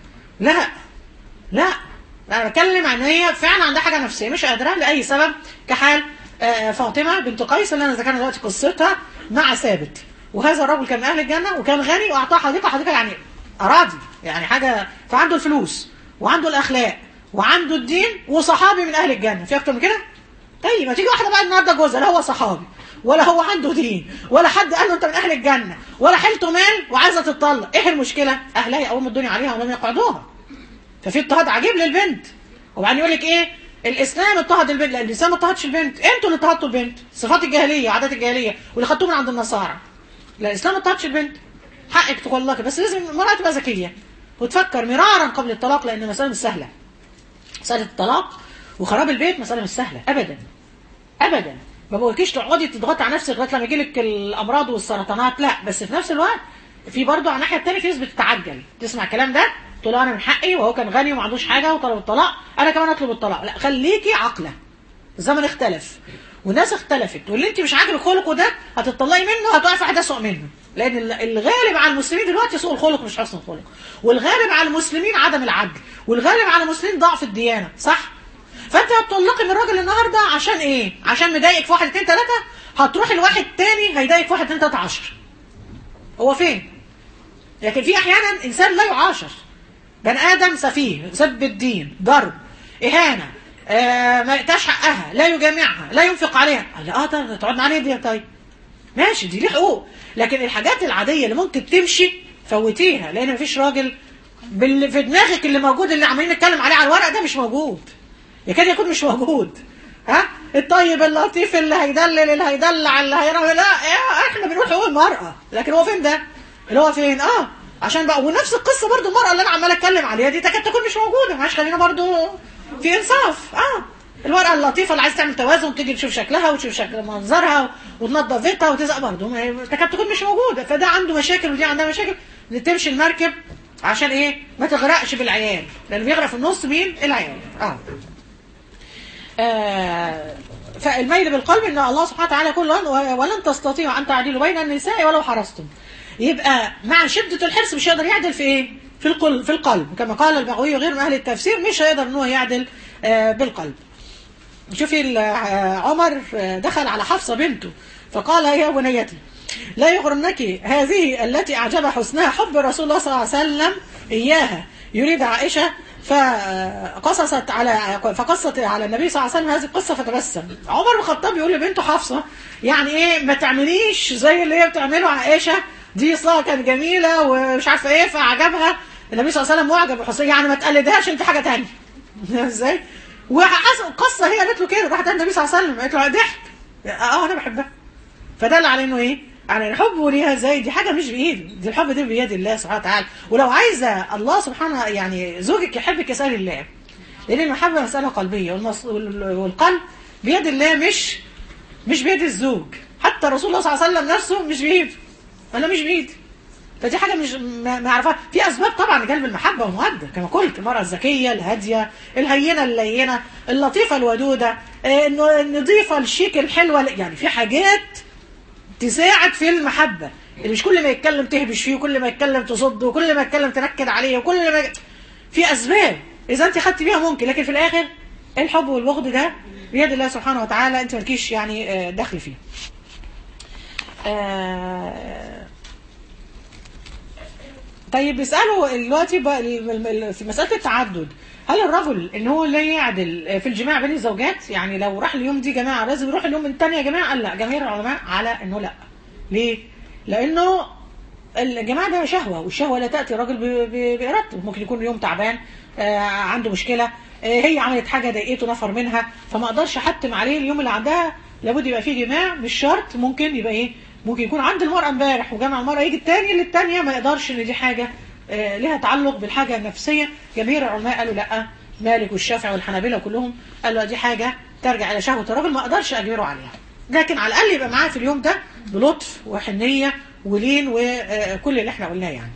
Speaker 1: لا لا انا بتكلم عن هي فعلا عندها حاجة نفسية مش قادرة لأي سبب كحال آه، فاطمة بنت قيس اللي انا ذكرنا دلوقتي قصتها مع ثابت وهذا الرجل كان من اهل الجنة وكان غني واعطاه حديقة حديقة يعني اراضي يعني حاجة فعنده الفلوس وعنده الاخلاق وعنده الدين وصحابي من اهل الجنة في اكتر من كده طيب ما تيجي واحده بقى النهارده جوزها لا هو صحابي ولا هو عنده دين ولا حد قال له انت من اهل الجنه ولا حيلته مال وعايزه تتطلق ايه المشكله اهلها يقوموا الدنيا عليها ولم يقعدوها ففي اضطهاد عجيب للبنت وبعدين يقول لك ايه الاسلام اضطهد البنت لا الاسلام ما اضطهدش البنت انتوا اللي اضطهدتوا البنت صفات الجاهليه وعادات الجاهليه واللي خدتوه من عند النصارى لا الاسلام ما اضطهدش البنت حقك تطلقي بس لازم المراه تبقى ذكيه وتفكر مرارا قبل الطلاق لان المساله مش سهله مساله الطلاق وخراب البيت مساله مش سهله ابدا ابدا ما بقولكيش تقعدي تضغطي على نفسك لغايه لما يجيلك الامراض والسرطانات لا بس في نفس الوقت في برضه على الناحيه الثانيه في ناس بتتعجل تسمع الكلام ده تقول انا من حقي وهو كان غني وما عندوش حاجه وطلب الطلاق انا كمان اطلب الطلاق لا خليكي عاقله الزمن اختلف والناس اختلفت واللي انت مش عاجبك خلقه ده هتطلقي منه هتقعي في حاجه اسوء منه لان الغالب على المسلمين دلوقتي سوء الخلق مش حسن الخلق والغالب على المسلمين عدم العدل والغالب على المسلمين ضعف الديانه صح فانت هتطلقي من الراجل النهارده عشان ايه عشان مضايقك في واحد اتنين تلاته هتروحي لواحد تاني هيضايقك في واحد اتنين تلاته عشر هو فين لكن في احيانا انسان لا يعاشر بني ادم سفيه سب الدين ضرب اهانه آه ما يقتاش حقها لا يجامعها لا ينفق عليها لا اه طب تقعد معانا دي طيب ماشي دي ليه حقوق لكن الحاجات العاديه اللي ممكن تمشي فوتيها لان مفيش راجل باللي في دماغك اللي موجود اللي عمالين نتكلم عليه على الورق ده مش موجود يكاد يكون مش موجود ها الطيب اللطيف اللي هيدلل اللي هيدلع اللي هيروح لا احنا بنقول حقوق المرأة لكن هو فين ده اللي هو فين اه عشان بقى ونفس القصة برضو المرأة اللي انا عمال اتكلم عليها دي تكاد تكون مش موجودة معلش خلينا برضو في انصاف اه المرأة اللطيفة اللي عايز تعمل توازن تيجي تشوف شكلها وتشوف شكل منظرها وتنظف بيتها وتزق برضه تكاد تكون مش موجودة فده عنده مشاكل ودي عندها مشاكل تمشي المركب عشان ايه ما تغرقش بالعيال لان بيغرق في النص مين العيال اه آه فالميل بالقلب ان الله سبحانه وتعالى يقول ولن تستطيعوا ان تعدلوا بين النساء ولو حرصتم يبقى مع شدة الحرص مش هيقدر يعدل في ايه في القلب في القلب كما قال البغوي غير من اهل التفسير مش هيقدر ان هو يعدل آه بالقلب شوفي عمر دخل على حفصة بنته فقال يا بنيتي لا يغرنك هذه التي أعجب حسنها حب رسول الله صلى الله عليه وسلم إياها يريد عائشة فقصصت على فقصت على النبي صلى الله عليه وسلم هذه القصه فتبسم عمر بن الخطاب يقول لبنته حفصه يعني ايه ما تعمليش زي اللي هي بتعمله عائشه دي اصلها كانت جميله ومش عارفه ايه فعجبها النبي صلى الله عليه وسلم معجب بحسن يعني ما تقلدهاش انت حاجه ثانيه ازاي وحسن القصه هي قالت له كده راحت النبي صلى الله عليه وسلم قالت له ضحك اه انا بحبها فدل على انه ايه يعني الحب ليها زي دي حاجه مش بايدي دي الحب ده بيد الله سبحانه وتعالى ولو عايزه الله سبحانه يعني زوجك يحبك يسال الله لان المحبه مساله قلبيه والمص... والقلب بيد الله مش مش بيد الزوج حتى رسول الله صلى الله عليه وسلم نفسه مش بايده انا مش بايدي فدي حاجه مش ما يعرفها في اسباب طبعا لجلب المحبه والموده كما قلت المراه الذكيه الهاديه الهينه اللينه اللطيفه الودوده النظيفه الشيك الحلوه يعني في حاجات تساعد في المحبة اللي مش كل ما يتكلم تهبش فيه وكل ما يتكلم تصده وكل ما يتكلم تنكد عليه وكل ما في أسباب إذا أنت خدت بيها ممكن لكن في الآخر الحب والبغض ده بيد الله سبحانه وتعالى أنت مالكيش يعني دخل فيه طيب بيسألوا دلوقتي في مسألة التعدد هل الرجل ان هو لا يعدل في الجماع بين الزوجات يعني لو راح اليوم دي جماعه لازم يروح اليوم الثاني يا جماعه قال لا جماهير العلماء على انه لا ليه لانه الجماعه ده شهوه والشهوه لا تاتي الراجل بارادته ممكن يكون يوم تعبان آه عنده مشكله آه هي عملت حاجه ضايقته نفر منها فما اقدرش احتم عليه اليوم اللي عندها لابد يبقى فيه جماع مش شرط ممكن يبقى ايه ممكن يكون عند المراه امبارح وجمع المراه يجي الثاني للثانيه ما يقدرش ان دي حاجه آه لها تعلق بالحاجه النفسيه جماهير العلماء قالوا لا مالك والشافعي والحنابلة كلهم قالوا دي حاجة ترجع إلى شهوة الراجل ما أقدرش أجبره عليها لكن على الأقل يبقى معاه في اليوم ده بلطف وحنية ولين وكل اللي احنا قلناه يعني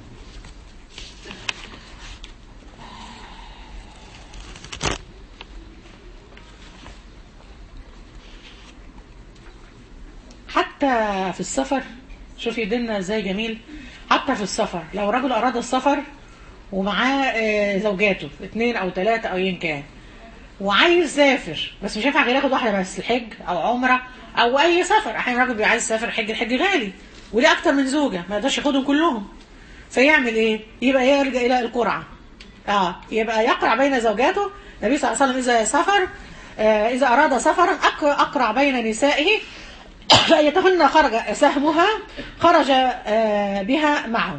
Speaker 1: حتى في السفر شوفي ديننا ازاي جميل حتى في السفر لو رجل أراد السفر ومعاه زوجاته اثنين او ثلاثة او ين كان وعايز يسافر بس مش هينفع غير ياخد واحدة بس الحج او عمرة او اي سفر احيانا راجل بيبقى عايز يسافر حج الحج غالي وليه اكتر من زوجة ما يقدرش ياخدهم كلهم فيعمل ايه يبقى يلجأ الى القرعة اه يبقى يقرع بين زوجاته النبي صلى الله عليه وسلم اذا سافر آه اذا اراد سفرا اقرع بين نسائه فايتهن خرج سهمها خرج آه بها معه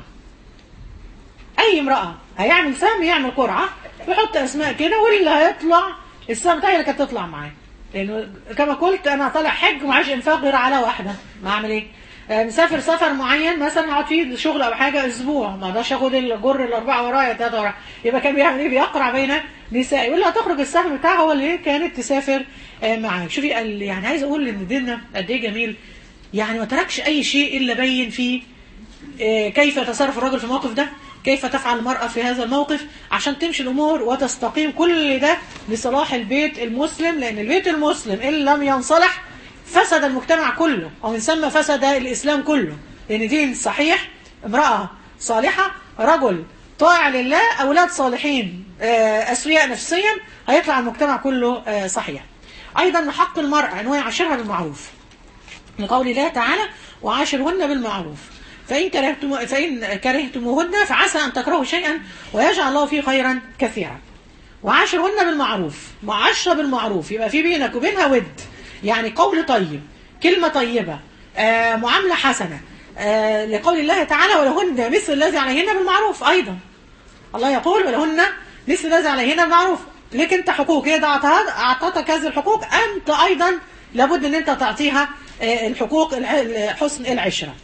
Speaker 1: اي امرأة هيعمل سهم يعمل قرعة يحط اسماء كده واللي هيطلع السهم بتاعي اللي كانت تطلع معاه لانه كما قلت انا طالع حج ومعيش انفاق غير على واحده ما اعمل ايه آه، مسافر سفر معين مثلا هقعد فيه شغل او حاجه اسبوع ما اقدرش اخد الجر الاربعه ورايا ثلاثه ورايا يبقى كان بيعمل ايه بيقرع بين نساء يقول لها تخرج السهم بتاعها هو اللي كانت تسافر آه، معاه شوفي ال- يعني عايز اقول ان ديننا قد ايه جميل يعني ما تركش اي شيء الا بين فيه آه، كيف يتصرف الرجل في الموقف ده كيف تفعل المرأة في هذا الموقف عشان تمشي الأمور وتستقيم كل ده لصلاح البيت المسلم لأن البيت المسلم إن لم ينصلح فسد المجتمع كله أو من ثم فسد الإسلام كله لأن دين صحيح امرأة صالحة رجل طاع لله أولاد صالحين آه، أسوياء نفسيا هيطلع المجتمع كله آه، صحيح أيضا من حق المرأة أن هو يعاشرها بالمعروف لقول الله تعالى وعاشرهن بالمعروف فإن, كرهتم فإن كرهتموهن فعسى أن تكرهوا شيئا ويجعل الله فيه خيرا كثيرا وعاشرهن بالمعروف معاشرة بالمعروف يبقى في بينك وبينها ود يعني قول طيب كلمة طيبة آه معاملة حسنة آه لقول الله تعالى ولهن مثل الذي عليهن بالمعروف أيضا الله يقول ولهن مثل الذي عليهن بالمعروف لك انت حقوق هي ده اعطاها- اعطتك هذه الحقوق انت ايضا لابد ان انت تعطيها آه، الحقوق الح- حسن العشره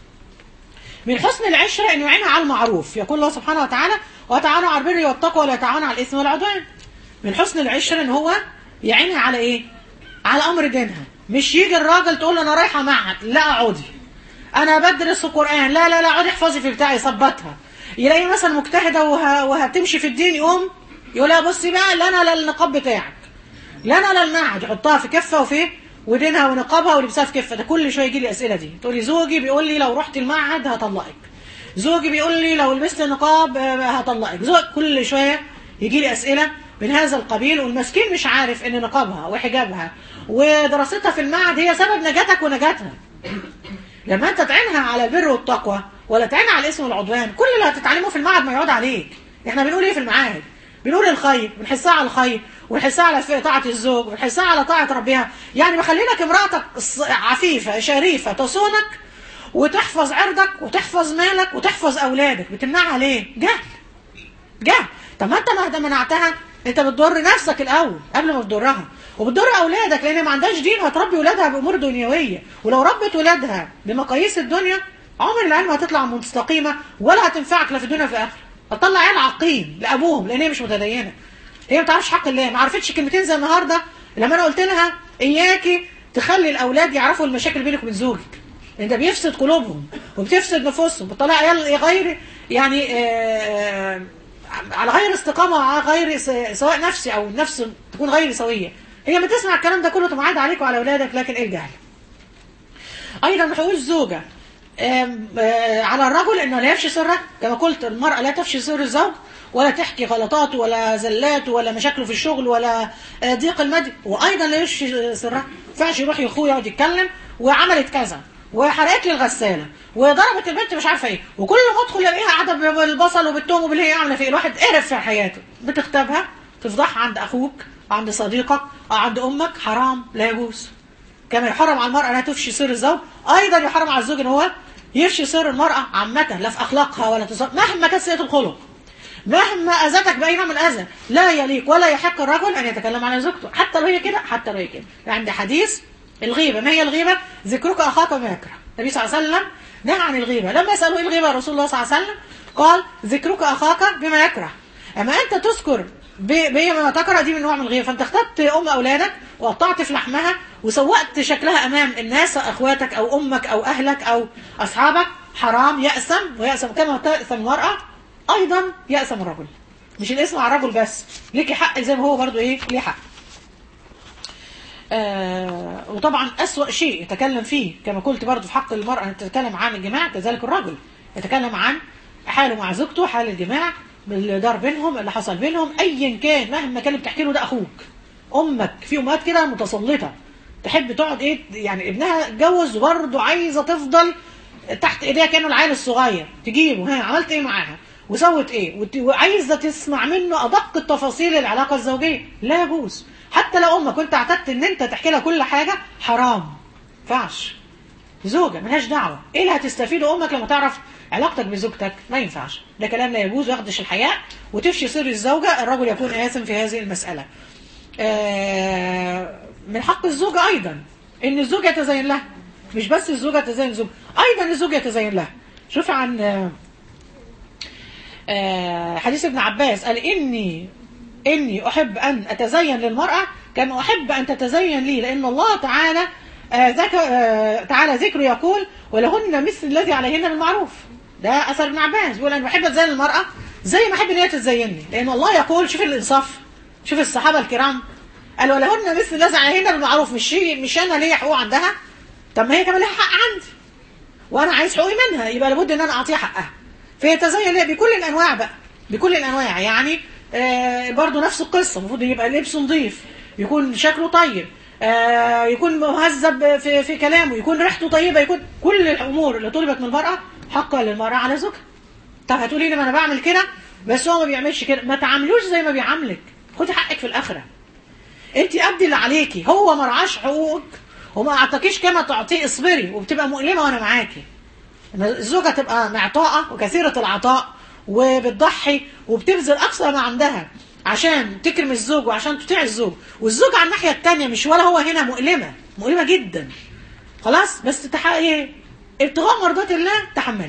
Speaker 1: من حسن العشرة أن يعينها على المعروف يقول الله سبحانه وتعالى وتعاونوا على البر والتقوى ولا تعاونوا على الإثم والعدوان من حسن العشرة أن هو يعينها على إيه؟ على أمر دينها مش يجي الراجل تقول له أنا رايحة معهد لا اقعدي أنا بدرس القرآن لا لا لا اقعدي احفظي في بتاعي ثبتها يلاقي مثلا مجتهدة وه... وهتمشي في الدين يقوم يقول لها بصي بقى لا أنا لا النقاب بتاعك لا انا لا المعهد يحطها في كفه وفي ودينها ونقابها ولبسها في كفه ده كل شويه يجي لي اسئله دي تقول لي زوجي بيقول لي لو رحت المعهد هطلقك زوجي بيقول لي لو لبست النقاب آه، هطلقك زوج كل شويه يجي لي اسئله من هذا القبيل والمسكين مش عارف ان نقابها وحجابها ودراستها في المعهد هي سبب نجاتك ونجاتها لما انت تعينها على البر والتقوى ولا تعينها على الاسم والعدوان كل اللي هتتعلمه في المعهد ما يقعد عليك احنا بنقول ايه في المعاهد بنقول الخير بنحسها على الخير ونحسها على ف- طاعة الزوج ونحسها على طاعة ربها يعني مخلينك امرأتك الص- عفيفة شريفة تصونك وتحفظ عرضك وتحفظ مالك وتحفظ أولادك بتمنعها ليه؟ جهل جهل طب ما انت ما منعتها انت بتضر نفسك الاول قبل ما تضرها وبتضر اولادك لان ما عندهاش دين هتربي ولادها بامور دنيويه ولو ربت ولادها بمقاييس الدنيا عمر العلم هتطلع مستقيمه ولا هتنفعك لا في الدنيا ولا في الاخره هتطلع عيال عاقين لابوهم لان هي مش متدينه هي ما تعرفش حق الله ما عرفتش كلمتين زي النهارده لما انا قلت لها اياكي تخلي الاولاد يعرفوا المشاكل بينك وبين زوجك لان ده بيفسد قلوبهم وبتفسد نفوسهم بتطلع عيال غير يعني آه على غير استقامة وعلى غير س- سواء نفسي أو النفس تكون غير سوية هي ما تسمع الكلام ده كله تبقى عاد عليك وعلى أولادك لكن إيه الجهل أيضا من حقوق الزوجة آم، آه، على الرجل انه لا يفشي سره كما قلت المرأة لا تفشي سر الزوج ولا تحكي غلطاته ولا زلاته ولا مشاكله في الشغل ولا آه، ضيق المادي وايضا لا يفشي سره ما ينفعش يروح لاخوه يقعد يتكلم وعملت كذا وحرقت لي الغساله وضربت البنت مش عارفه ايه وكل ما ادخل الاقيها قاعده بالبصل وبالثوم وباللي هي عامله فيه الواحد قرف في حياته بتغتابها تفضحها عند اخوك عند صديقك او عند امك حرام لا يجوز كما يحرم على المرأة أنها تفشي سر الزوج أيضا يحرم على الزوج أن هو يفشي سر المرأة عامة لا في أخلاقها ولا تصرف مهما كانت سيئة الخلق مهما أذتك بأي نوع من الأذى لا يليق ولا يحق الرجل أن يتكلم على زوجته حتى لو هي كده حتى لو هي كده عند حديث الغيبة ما هي الغيبة ذكرك أخاك ما يكره النبي صلى الله عليه وسلم نهى عن الغيبة لما يسألوا إيه الغيبة يا رسول الله صلى الله عليه وسلم قال ذكرك أخاك بما يكره أما أنت تذكر ب- بما تكره دي من نوع من الغيبة فأنت اخترت أم أولادك وقطعت في لحمها وسوأت شكلها أمام الناس أخواتك أو أمك أو أهلك أو أصحابك حرام يأسم ويأسم كما تأسم المرأة أيضا يأسم الرجل مش الاسم على الرجل بس ليكي حق زي ما هو برضو إيه ليه حق آه وطبعا أسوأ شيء يتكلم فيه كما قلت برضو في حق المرأة أن تتكلم عن الجماع كذلك الرجل يتكلم عن حاله مع زوجته حال الجماع اللي دار بينهم اللي حصل بينهم ايا كان مهما كان اللي بتحكي له ده اخوك امك في امهات كده متسلطه تحب تقعد ايه يعني ابنها اتجوز وبرضه عايزه تفضل تحت ايديها كانه العيل الصغير تجيبه ها عملت ايه معاها وسوت ايه وت- وعايزه تسمع منه ادق التفاصيل العلاقه الزوجيه لا يجوز حتى لو امك كنت اعتدت ان انت تحكي لها كل حاجه حرام ما ينفعش زوجة ملهاش دعوة ايه اللي هتستفيده امك لما تعرف علاقتك بزوجتك ما ينفعش ده كلام لا يجوز ويخدش الحياء وتفشي سر الزوجة الرجل يكون آثم في هذه المسألة
Speaker 2: آه، من حق الزوج ايضا ان الزوج يتزين لها مش بس الزوجه تزين الزوج ايضا الزوج يتزين لها شوف عن آه، آه، حديث ابن عباس قال اني اني احب ان اتزين للمراه كما احب ان تتزين لي لان الله تعالى آه، ذك آه، تعالى ذكره يقول ولهن مثل الذي عليهن بالمعروف ده اثر ابن عباس بيقول انا بحب اتزين للمراه زي ما احب ان هي تتزين لي لان الله يقول شوف الانصاف شوف الصحابه الكرام قال ولهن مثل الذي عليهن بالمعروف مش شيء مش انا ليا حقوق عندها طب ما هي كمان لها حق عندي وانا عايز حقوقي منها يبقى لابد ان انا اعطيها حقها فيتزين ليها بكل الانواع بقى بكل الانواع يعني آه برضو نفس القصه المفروض يبقى لبسه نظيف يكون شكله طيب آه يكون مهذب في, في كلامه يكون ريحته طيبه يكون كل الامور اللي طلبت من المراه حقا للمراه على زوجها طب هتقولي لي ما انا بعمل كده بس هو ما بيعملش كده ما تعاملوش زي ما بيعاملك خدي حقك في الاخره انت ادي اللي عليكي هو ما رعاش حقوقك وما اعطاكيش كما تعطيه اصبري وبتبقى مؤلمه وانا معاكي الزوجه تبقى معطاءه وكثيره العطاء وبتضحي وبتبذل اقصى ما عندها عشان تكرم الزوج وعشان تطيع الزوج والزوج على الناحيه الثانيه مش ولا هو هنا مؤلمه مؤلمه جدا خلاص بس تح... ايه ابتغاء مرضات الله تحملي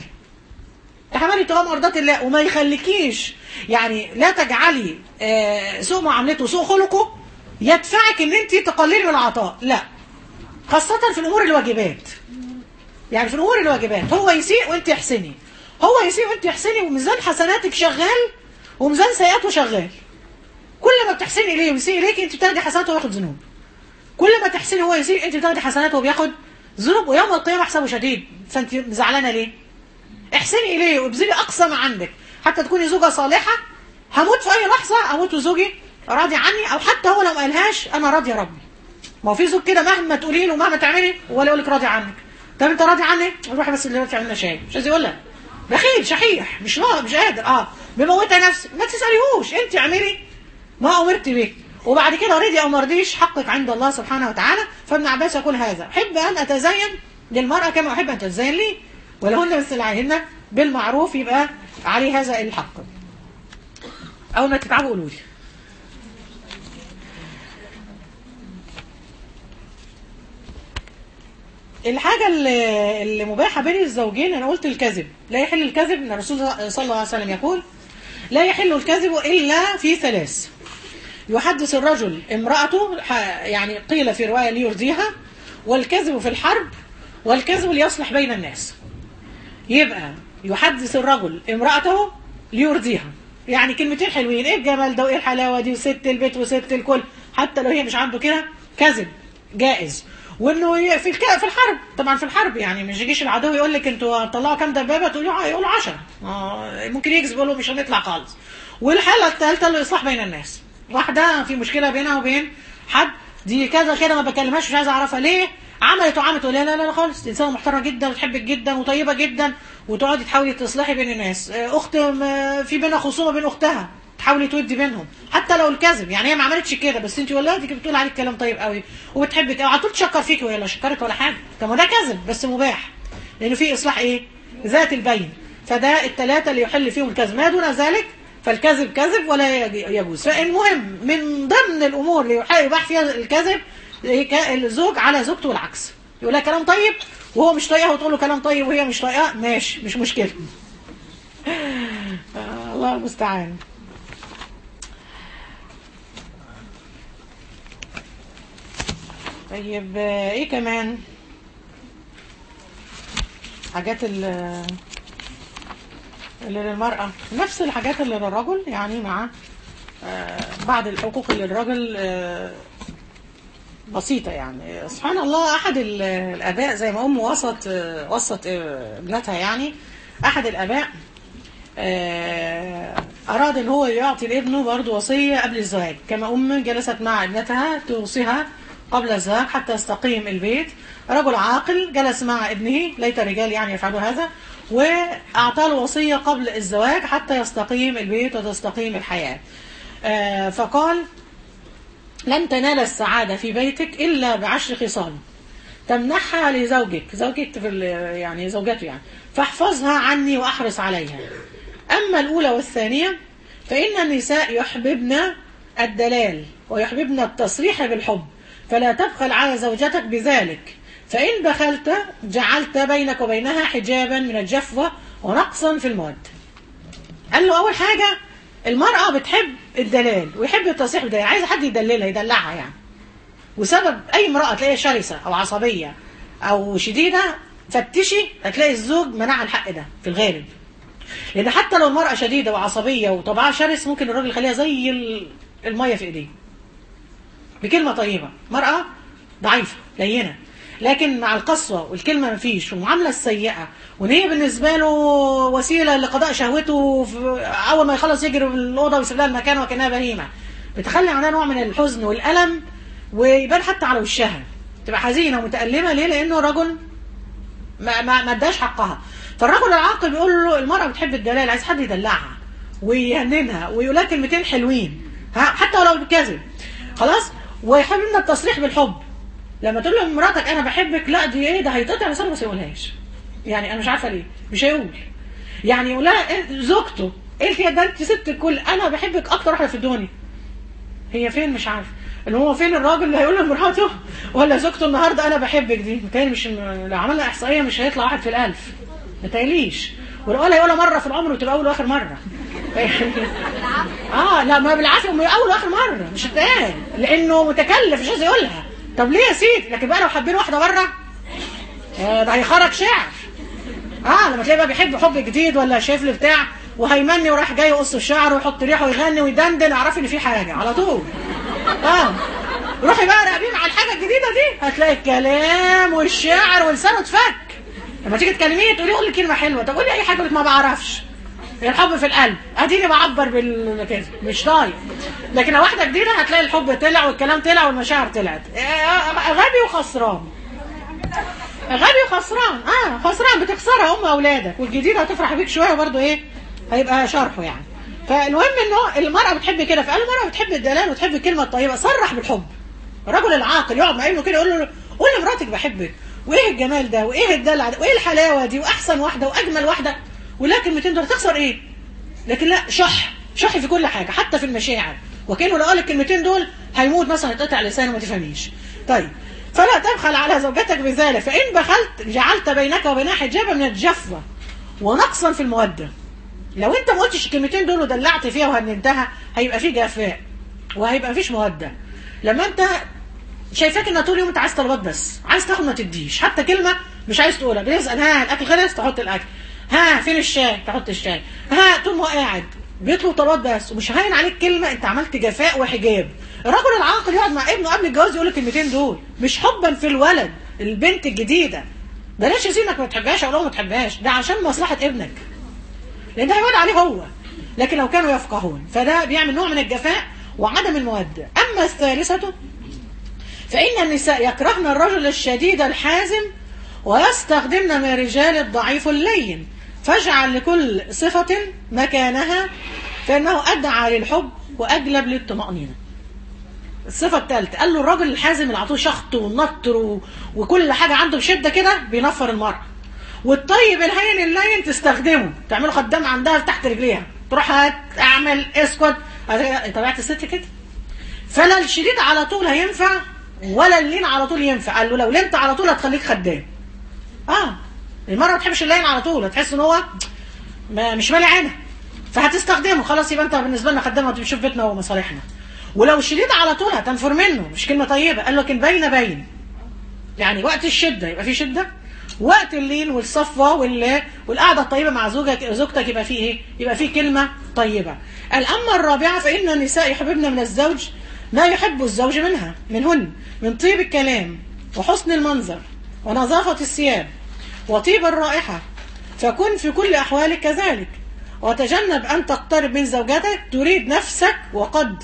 Speaker 2: تحملي ابتغاء مرضات الله وما يخليكيش يعني لا تجعلي آه سوء معاملته سوء خلقه يدفعك ان انت تقللي من العطاء لا خاصة في الامور الواجبات يعني في الامور الواجبات هو يسيء وانت احسني هو يسيء وانت احسني وميزان حسناتك شغال وميزان سيئاته شغال كل ما بتحسني اليه ويسيء اليك انت بتاخدي حسناته وياخد ذنوب كل ما تحسني هو يسيء انت بتاخدي حسناته وبياخد ذنوب ويوم القيامه حسابه شديد فانت زعلانه ليه؟ احسني اليه وابذلي اقصى ما عندك حتى تكوني زوجه صالحه هموت في اي لحظه اموت وزوجي راضي عني او حتى هو لو ما قالهاش انا راضي يا ربي ما هو في زوج كده مهما تقولي له مهما تعملي ولا يقول لك راضي عنك طب انت راضي عني روحي بس دلوقتي اعمل لنا شاي مش عايز يقول لك بخيل شحيح مش راضي مش قادر اه بموتها نفسي ما تساليهوش انت اعملي ما امرت به وبعد كده رضي او ما رضيش حقك عند الله سبحانه وتعالى فابن عباس يقول هذا احب ان اتزين للمراه كما احب ان تتزين لي ولهن مثل عليهن بالمعروف يبقى علي هذا الحق اول ما تتعبوا قولوا لي الحاجة اللي اللي مباحة بين الزوجين أنا قلت الكذب لا يحل الكذب إن الرسول صلى الله عليه وسلم يقول لا يحل الكذب إلا في ثلاث يحدث الرجل امرأته ح- يعني قيل في رواية ليرضيها والكذب في الحرب والكذب ليصلح بين الناس يبقى يحدث الرجل امرأته ليرضيها يعني كلمتين حلوين ايه الجمال ده وايه الحلاوه دي وست البيت وست الكل حتى لو هي مش عنده كده كذب جائز وانه ي- في الك... في الحرب طبعا في الحرب يعني مش يجيش العدو يقول لك انتوا هتطلعوا كام دبابه تقول له يقولوا 10 آه ممكن يكذب يقول له مش هنطلع خالص والحاله الثالثه الاصلاح بين الناس واحده في مشكله بينها وبين حد دي كذا كده ما بكلمهاش مش عايزه اعرفها ليه عملت وعملت تقول لا لا لا خالص دي انسانه محترمه جدا وتحبك جدا وطيبه جدا وتقعدي تحاولي تصلحي بين الناس آه، اخت م- في بينها خصومه بين اختها تحاولي تودي بينهم حتى لو الكذب يعني هي ما عملتش كده بس انت والله دي بتقول عليك كلام طيب قوي وبتحبك او على طول تشكر فيكي وهي لا شكرت ولا حاجه طب ما ده كذب بس مباح لانه في اصلاح ايه ذات البين فده الثلاثه اللي يحل فيهم الكذب ما دون ذلك فالكذب كذب ولا يج- يجوز فالمهم من ضمن الامور اللي يح- يباح فيها الكذب ك- الزوج على زوجته والعكس يقول لها كلام طيب وهو مش طايقها وتقول له كلام طيب وهي مش طايقاه ماشي مش مشكله آه، الله المستعان طيب آه، ايه كمان حاجات ال- اللي للمرأة نفس الحاجات اللي للرجل يعني مع آه، بعض الحقوق اللي للرجل آه، بسيطة يعني سبحان الله أحد ال- الآباء زي ما أم وسط آه، وسط آه، ابنتها يعني أحد الآباء آه، أراد إن هو يعطي لابنه برضه وصية قبل الزواج كما أم جلست مع ابنتها توصيها قبل الزواج حتى يستقيم البيت رجل عاقل جلس مع ابنه ليت الرجال يعني يفعلوا هذا وأعطى له وصية قبل الزواج حتى يستقيم البيت وتستقيم الحياة آه، فقال لن تنال السعادة في بيتك إلا بعشر خصال تمنحها لزوجك زوجك في ال- يعني زوجته يعني فاحفظها عني وأحرص عليها أما الأولى والثانية فإن النساء يحببن الدلال ويحببن التصريح بالحب فلا تبخل على زوجتك بذلك فإن بخلت جعلت بينك وبينها حجابا من الجفوة ونقصا في المودة قال له أول حاجة المرأة بتحب الدلال ويحب التصريح بالدلال عايزة حد يدللها يدلعها يعني وسبب أي امرأة تلاقيها شرسة أو عصبية أو شديدة فتشي هتلاقي الزوج منعها الحق ده في الغالب لأن حتى لو المرأة شديدة وعصبية وطبعها شرس ممكن الراجل يخليها زي ال- المية في إيديه بكلمة طيبة مرأة ضعيفة لينة لكن مع القسوة والكلمة مفيش والمعاملة السيئة وان هي بالنسبة له وسيلة لقضاء شهوته في- أول ما يخلص يجري من الأوضة ويسيب لها المكان وكأنها بهيمة بتخلي عندها نوع من الحزن والألم ويبان حتى على وشها تبقى حزينة ومتألمة ليه؟ لأنه رجل ما ما ما اداش حقها فالرجل العاقل بيقول له المرأة بتحب الدلال عايز حد يدلعها ويهننها ويقول لها كلمتين حلوين ها حتى ولو بالكذب خلاص ويحب لنا التصريح بالحب لما تقول له مراتك انا بحبك لا دي ايه ده هيتقطع لسانه بس يقولهاش يعني انا مش عارفه ليه مش هيقول يعني يقول لها إيه زوجته انت يا ده انت ست الكل انا بحبك اكتر واحده في الدنيا هي فين مش عارف اللي هو فين الراجل اللي هيقول لمراته ولا زوجته النهارده انا بحبك دي متهيألي مش لو عملنا احصائيه مش هيطلع واحد في الالف متهيأليش ولو قالها يقولها مره في العمر وتبقى اول واخر مره اه لا ما بالعافيه ما اول واخر مره مش هتقال لانه متكلف مش عايز يقولها طب ليه يا سيدي لكن بقى لو حابين واحده بره آه ده هيخرج شعر اه لما تلاقي بقى بيحب حب جديد ولا شايف له بتاع وهيمني وراح جاي يقص الشعر ويحط ريحه ويغني ويدندن اعرفي ان في حاجه على طول اه روحي بقى راقبيه مع الحاجه الجديده دي هتلاقي الكلام والشعر ولسانه اتفك لما تيجي تكلميه تقولي قولي كلمه حلوه طب قولي اي حاجه يقول لك ما بعرفش هي الحب في القلب اديني بعبر بال كده مش طايق لكن لو واحده جديده هتلاقي الحب طلع والكلام طلع والمشاعر طلعت آه، غبي وخسران غبي وخسران اه خسران بتخسرها ام اولادك والجديد هتفرح بيك شويه وبرده ايه هيبقى شرحه يعني فالمهم انه المراه بتحب كده فقال المراه بتحب الدلال وتحب الكلمه الطيبه صرح بالحب الرجل العاقل يقعد مع ابنه كده يقول له قول لمراتك بحبك وايه الجمال ده وايه الدلع ده وايه الحلاوه دي واحسن واحده واجمل واحده ولا كلمتين دول تخسر ايه لكن لا شح شح في كل حاجه حتى في المشاعر وكانه لو قال الكلمتين دول هيموت مثلا يتقطع لسانه ما تفهميش طيب فلا تبخل على زوجتك بذلك فان بخلت جعلت بينك وبينها حجابا من الجفوه ونقصا في الموده لو انت ما قلتش الكلمتين دول ودلعت فيها وهننتها هيبقى في جفاء وهيبقى مفيش موده لما انت شايفاك ان طول اليوم انت عايز طلبات بس عايز تاخد ما تديش حتى كلمه مش عايز تقولها بيسال ها الاكل خلص تحط الاكل ها فين الشاي تحط الشاي ها طول ما هو قاعد بيطلب طلبات بس ومش هاين عليك كلمه انت عملت جفاء وحجاب الرجل العاقل يقعد مع ابنه قبل الجواز يقول الكلمتين دول مش حبا في الولد البنت الجديده بلاش يا سيدي انك ما تحبهاش او لو ما تحبهاش ده عشان مصلحه ابنك لان ده هيعود عليه هو لكن لو كانوا يفقهون فده بيعمل نوع من الجفاء وعدم الموده اما الثالثه فإن النساء يكرهن الرجل الشديد الحازم ويستخدمن من الرجال الضعيف اللين فاجعل لكل صفة مكانها فإنه أدعى للحب وأجلب للطمأنينة الصفة الثالثة قال له الراجل الحازم اللي عطوه شخط ونطر و... وكل حاجة عنده بشدة كده بينفر المرأة والطيب الهين اللين تستخدمه تعمله خدام عندها تحت رجليها تروح هات اعمل اسكت طبيعة الست كده فلا الشديد على طول هينفع ولا اللين على طول ينفع قال له لو لنت على طول هتخليك خدام اه المرة ما تحبش اللين على طول هتحس ان هو ما مش مالي عينها فهتستخدمه خلاص يبقى انت بالنسبه لنا خدامه وتشوف بيتنا ومصالحنا ولو الشديد على طول هتنفر منه مش كلمه طيبه قال لكن بين بين يعني وقت الشده يبقى في شده وقت اللين والصفوه وال... والقعده الطيبه مع زوجك زوجتك يبقى فيه ايه؟ يبقى فيه كلمه طيبه. قال اما الرابعه فان النساء يحببن من الزوج ما يحب الزوج منها منهن من طيب الكلام وحسن المنظر ونظافه الثياب وطيب الرائحه فكن في كل احوالك كذلك وتجنب ان تقترب من زوجتك تريد نفسك وقد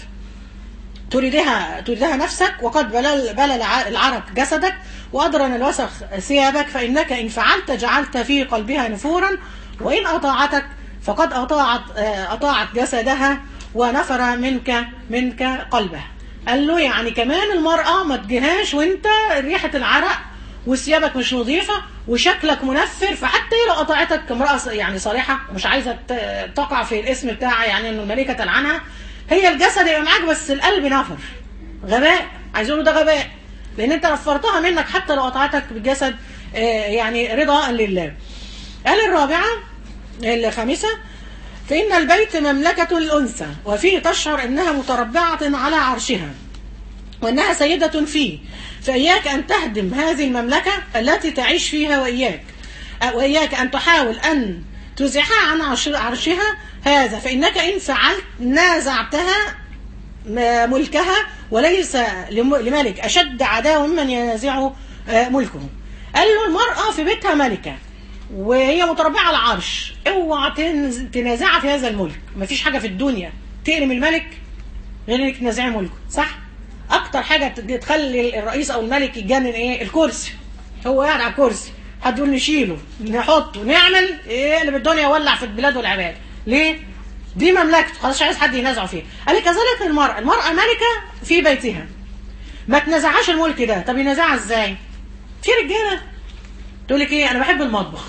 Speaker 2: تريدها تريدها نفسك وقد بلل بلل العرق جسدك وأدرن الوسخ ثيابك فإنك إن فعلت جعلت في قلبها نفورا وإن أطاعتك فقد أطاعت أطاعت جسدها ونفر منك منك قلبها قال له يعني كمان المرأة ما تجيهاش وانت ريحة العرق وثيابك مش نظيفة وشكلك منفر فحتى لو قطعتك امرأة يعني صالحة مش عايزة تقع في الاسم بتاعها يعني ان الملائكة تلعنها هي الجسد يبقى معاك بس القلب نفر غباء عايز يقولوا ده غباء لان انت نفرتها منك حتى لو قطعتك بالجسد آه، يعني رضاء لله قال الرابعه الخامسه فإن البيت مملكة الأنثى وفيه تشعر أنها متربعة على عرشها وأنها سيدة فيه فإياك أن تهدم هذه المملكة التي تعيش فيها وإياك وإياك أن تحاول أن تزعها عن عرش- عرشها هذا فإنك إن فعلت نازعتها م- ملكها وليس لم- لملك أشد عداوة ممن ينازعه آه، ملكه قال له المرأة في بيتها ملكة وهي متربعة على العرش اوعى تنز- تنازعها في هذا الملك مفيش حاجة في الدنيا تقلم الملك غير انك تنازعي ملكه صح اكتر حاجة ت- تخلي الرئيس او الملك يتجنن ايه الكرسي هو قاعد على الكرسي حد يقول نشيله نحطه نعمل ايه اللي بالدنيا يولع في البلاد والعباد ليه دي مملكته خلاص مش عايز حد ينازعه فيها قال لك كذلك المرأة المرأة ملكة في بيتها ما تنازعهاش الملك ده طب ينازعها ازاي في رجاله تقول لك ايه انا بحب المطبخ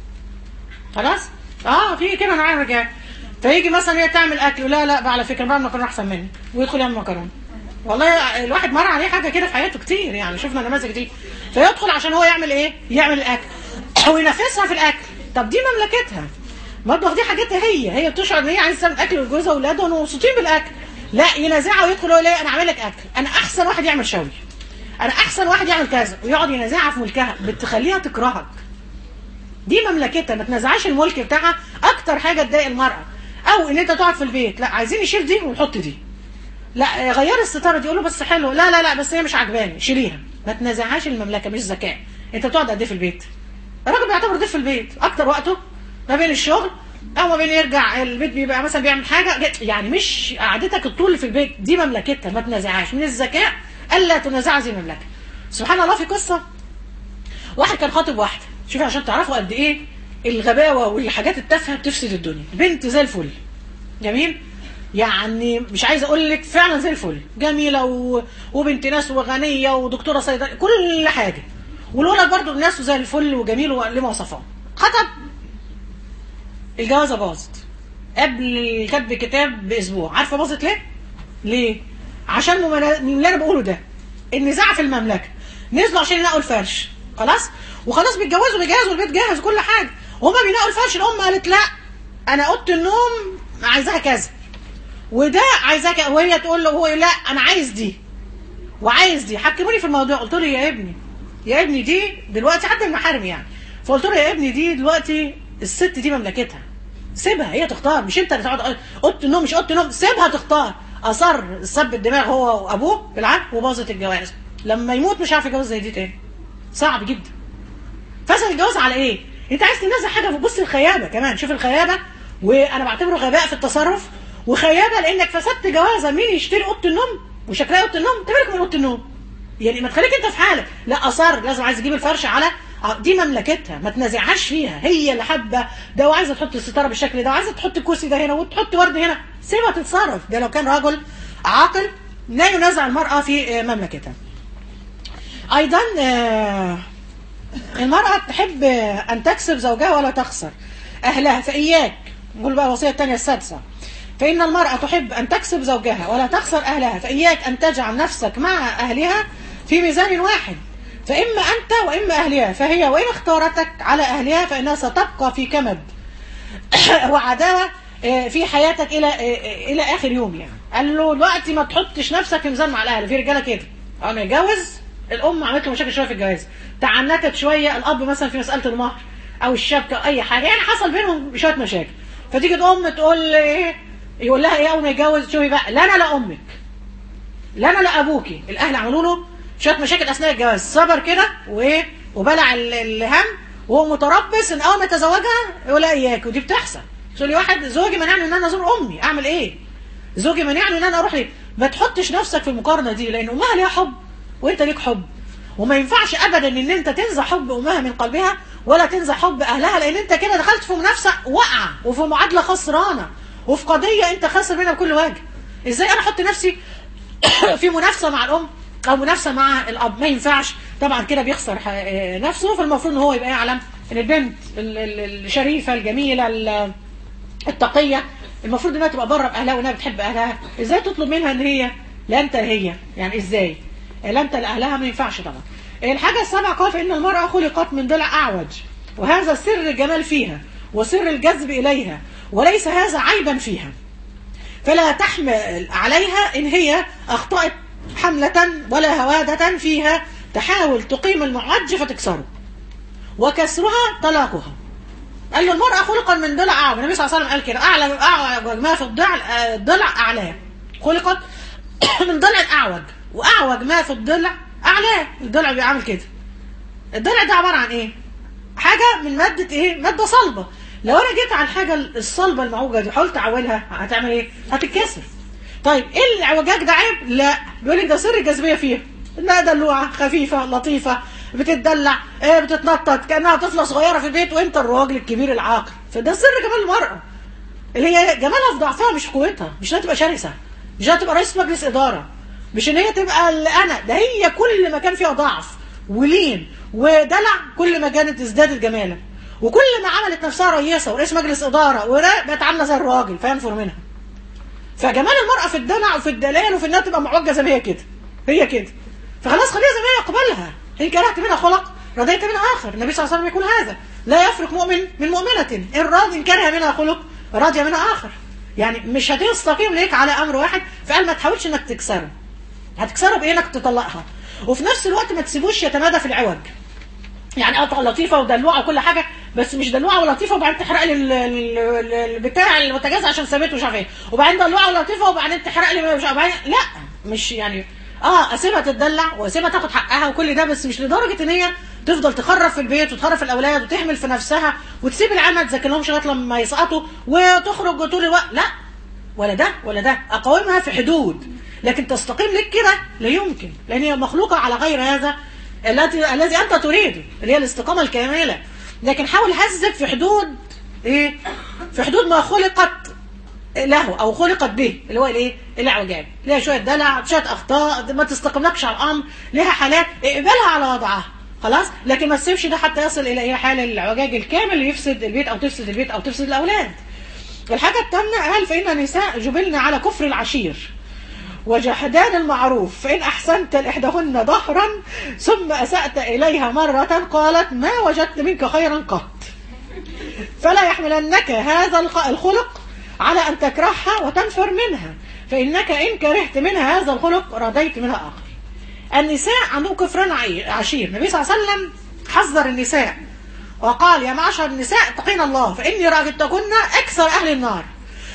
Speaker 2: خلاص اه في كده انا عارف رجال فيجي مثلا هي تعمل اكل لا لا بقى على فكره بعمل مكرونه احسن مني ويدخل يعمل مكرونه والله الواحد مر عليه حاجه كده في حياته كتير يعني شفنا نماذج كتير فيدخل عشان هو يعمل ايه يعمل الاكل او ينافسها في الاكل طب دي مملكتها المطبخ دي حاجتها هي هي بتشعر ان هي عايزه تعمل اكل لجوزها واولادها ومبسوطين بالاكل لا ينازعها ويدخل يقول ايه انا عامل لك اكل انا احسن واحد يعمل شوي انا احسن واحد يعمل كذا ويقعد ينازعها في ملكها بتخليها تكرهك دي مملكتها ما تنازعش الملك بتاعها اكتر حاجه تضايق المراه او ان انت تقعد في البيت لا عايزين نشيل دي ونحط دي لا غير الستاره دي يقول له بس حلو لا لا لا بس هي مش عجباني شيليها ما تنازعهاش المملكه مش ذكاء انت بتقعد قد ايه في البيت الراجل بيعتبر ضيف في البيت اكتر وقته ما بين الشغل او ما بين يرجع البيت بيبقى مثلا بيعمل حاجه يعني مش قعدتك الطول في البيت دي مملكتها ما تنازعهاش من الذكاء الا تنازع هذه المملكه سبحان الله في قصه واحد كان خاطب واحده شوفي عشان تعرفوا قد ايه الغباوه والحاجات التافهه بتفسد الدنيا بنت زي الفل جميل يعني مش عايزه اقول لك فعلا زي الفل جميله و... وبنت ناس وغنيه ودكتوره صيدله كل حاجه والولد برضه ناس زي الفل وجميل ولمواصفات خطب الجوازه باظت قبل كتب الكتاب باسبوع عارفه باظت ليه؟ ليه؟ عشان ممنا- من اللي انا بقوله ده النزاع في المملكه نزلوا عشان ينقوا الفرش خلاص وخلاص بيتجوزوا بيجهزوا البيت جاهز وكل حاجه وهما بينقوا الفرش الام قالت لا انا اوضه النوم عايزاها كذا وده عايزاها كذا وهي تقول له هو لا انا عايز دي وعايز دي حكموني في الموضوع قلت له يا ابني يا ابني دي دلوقتي حتى المحارم يعني فقلت له يا ابني دي دلوقتي الست دي مملكتها سيبها هي تختار مش انت اللي تقعد اوضه النوم مش اوضه النوم سيبها تختار اصر سب الدماغ هو وابوه بالعكس وباظت الجواز لما يموت مش عارف يتجوز زي دي تاني صعب جدا فسد الجواز على ايه انت عايز تنزل حاجه بص الخيابه كمان شوف الخيابه وانا بعتبره غباء في التصرف وخيابه لانك فسدت جوازه مين يشتري اوضه النوم وشكلها اوضه النوم تبارك من اوضه النوم يعني ما تخليك انت في حالك لا اصر لازم عايز تجيب الفرش على دي مملكتها ما تنازعهاش فيها هي اللي حابه ده وعايزه تحط الستاره بالشكل ده وعايزه تحط الكرسي ده هنا وتحط ورد هنا سيبها تتصرف ده لو كان رجل عاقل لا ينازع المراه في آه، مملكتها ايضا آه، المرأة تحب أن تكسب زوجها ولا تخسر أهلها فإياك نقول بقى الوصية الثانية السادسة فإن المرأة تحب أن تكسب زوجها ولا تخسر أهلها فإياك أن تجعل نفسك مع أهلها في ميزان واحد فإما أنت وإما أهلها فهي وإن اختارتك على أهلها فإنها ستبقى في كمد وعداوة آه، في حياتك إلى آه، إلى آخر يوم يعني قال له دلوقتي ما تحطش نفسك في ميزان مع الأهل في رجالة كده أنا يتجوز الأم عملت له مشاكل شوية في الجواز تعنتت شوية الأب مثلا في مسألة المهر أو الشبكة أو أي حاجة يعني حصل بينهم شوية مشاكل فتيجي الأم تقول إيه يقول لها إيه أول ما يتجوز شوفي بقى لا أنا لا أمك لا انا لا ابوكي الاهل عملوا له شويه مشاكل اثناء الجواز صبر كده وايه وبلع ال- الهم وهو متربص ان اول ما يتزوجها يقول لها اياك ودي بتحصل تقول لي واحد زوجي منعني ان انا ازور امي اعمل ايه زوجي منعني ان انا اروح ليه ما تحطش نفسك في المقارنه دي لان امها ليها حب وانت ليك حب وما ينفعش ابدا ان انت تنزع حب امها من قلبها ولا تنزع حب اهلها لان انت كده دخلت في منافسه واقعه وفي معادله خسرانه وفي قضيه انت خاسر منها بكل وجه ازاي انا احط نفسي في منافسه مع الام او منافسه مع الاب ما ينفعش طبعا كده بيخسر ح- آه، نفسه فالمفروض ان هو يبقى يعلم ان البنت ال- ال- الشريفه الجميله ال- التقيه المفروض انها تبقى بره باهلها وانها بتحب اهلها ازاي تطلب منها ان هي لا انت هي يعني ازاي لا انت لاهلها ما ينفعش طبعا الحاجه السابعه قال فان المراه خلقت من ضلع اعوج وهذا سر الجمال فيها وسر الجذب اليها وليس هذا عيبا فيها فلا تحمل عليها ان هي اخطات حمله ولا هواده فيها تحاول تقيم المعوج فتكسره وكسرها طلاقها قال له المرأة خلقت من ضلع أعوج النبي صلى الله عليه وسلم قال كده أعلى أعوج ما في الضلع آه، الضلع أعلاه خلقت من ضلع أعوج وأعوج ما في الضلع أعلاه الضلع بيعمل كده الضلع ده عبارة عن إيه؟ حاجة من مادة إيه؟ مادة صلبة لو أنا جيت على الحاجة الصلبة المعوجة دي حاولت أعولها هتعمل إيه؟ هتتكسر طيب إيه الاعوجاج ده عيب؟ لا بيقول لك ده سر الجاذبية فيها إنها دلوعة خفيفة لطيفة بتتدلع إيه بتتنطط كأنها طفلة صغيرة في البيت وأنت الراجل الكبير العاقل فده سر جمال المرأة اللي هي جمالها في ضعفها مش في قوتها مش انها تبقى شرسه مش انها تبقى رئيس مجلس اداره مش ان هي تبقى اللي انا ده هي كل ما كان فيها ضعف ولين ودلع كل ما كانت ازدادت جمالا وكل ما عملت نفسها رئيسه ورئيس مجلس اداره ورا- بقت عامله زي الراجل فينفر منها فجمال المرأة في الدلع وفي الدلال وفي انها تبقى معوجة زي ما هي كده هي كده فخلاص خليها زي ما هي اقبلها ان كرهت منها خلق رضيت منها اخر النبي صلى الله عليه وسلم يقول هذا لا يفرق مؤمن من مؤمنة ان راض ان كره منها خلق راضي منها اخر يعني مش هتستقيم ليك على امر واحد فقال ما تحاولش انك تكسره هتكسره بايه انك تطلقها وفي نفس الوقت ما تسيبوش يتمادى في العوج يعني اه طبعا لطيفه ودلوعه وكل حاجه بس مش دلوعه ولطيفه وبعدين تحرق لي ال- ال- ال- البتاع البوتاجاز عشان سابته مش عارف ايه وبعدين دلوعه ولطيفه وبعدين تحرق لي مش عارف إيه. لا مش يعني اه اسيبها تتدلع واسيبها تاخد حقها وكل ده بس مش لدرجه ان هي تفضل تخرب في البيت وتخرب في الاولاد وتهمل في نفسها وتسيب العمل تذاكر لهمش لغايه لما يسقطوا وتخرج طول الوقت لا ولا ده ولا ده اقاومها في حدود لكن تستقيم لك كده لا يمكن لان هي مخلوقه على غير هذا الذي الذي انت تريده اللي هي الاستقامه الكامله لكن حاول هذب في حدود ايه في حدود ما خلقت له او خلقت به اللي هو الايه الاعوجاج ليها شويه دلع شويه اخطاء ما تستقملكش على الامر ليها حالات اقبلها على وضعها خلاص لكن ما تسيبش ده حتى يصل الى ايه حال الاعوجاج الكامل اللي يفسد البيت او تفسد البيت او تفسد الاولاد الحاجه الثامنه قال فان النساء جبلن على كفر العشير وجحدان المعروف فإن أحسنت لإحداهن ظهرا ثم أسأت إليها مرة قالت ما وجدت منك خيرا قط فلا يحملنك هذا الخ- الخلق على أن تكرهها وتنفر منها فإنك إن كرهت منها هذا الخلق رضيت منها آخر النساء عندهم كفران عي- عشير النبي صلى الله عليه وسلم حذر النساء وقال يا معشر النساء اتقين الله فإني راجدتكن أكثر أهل النار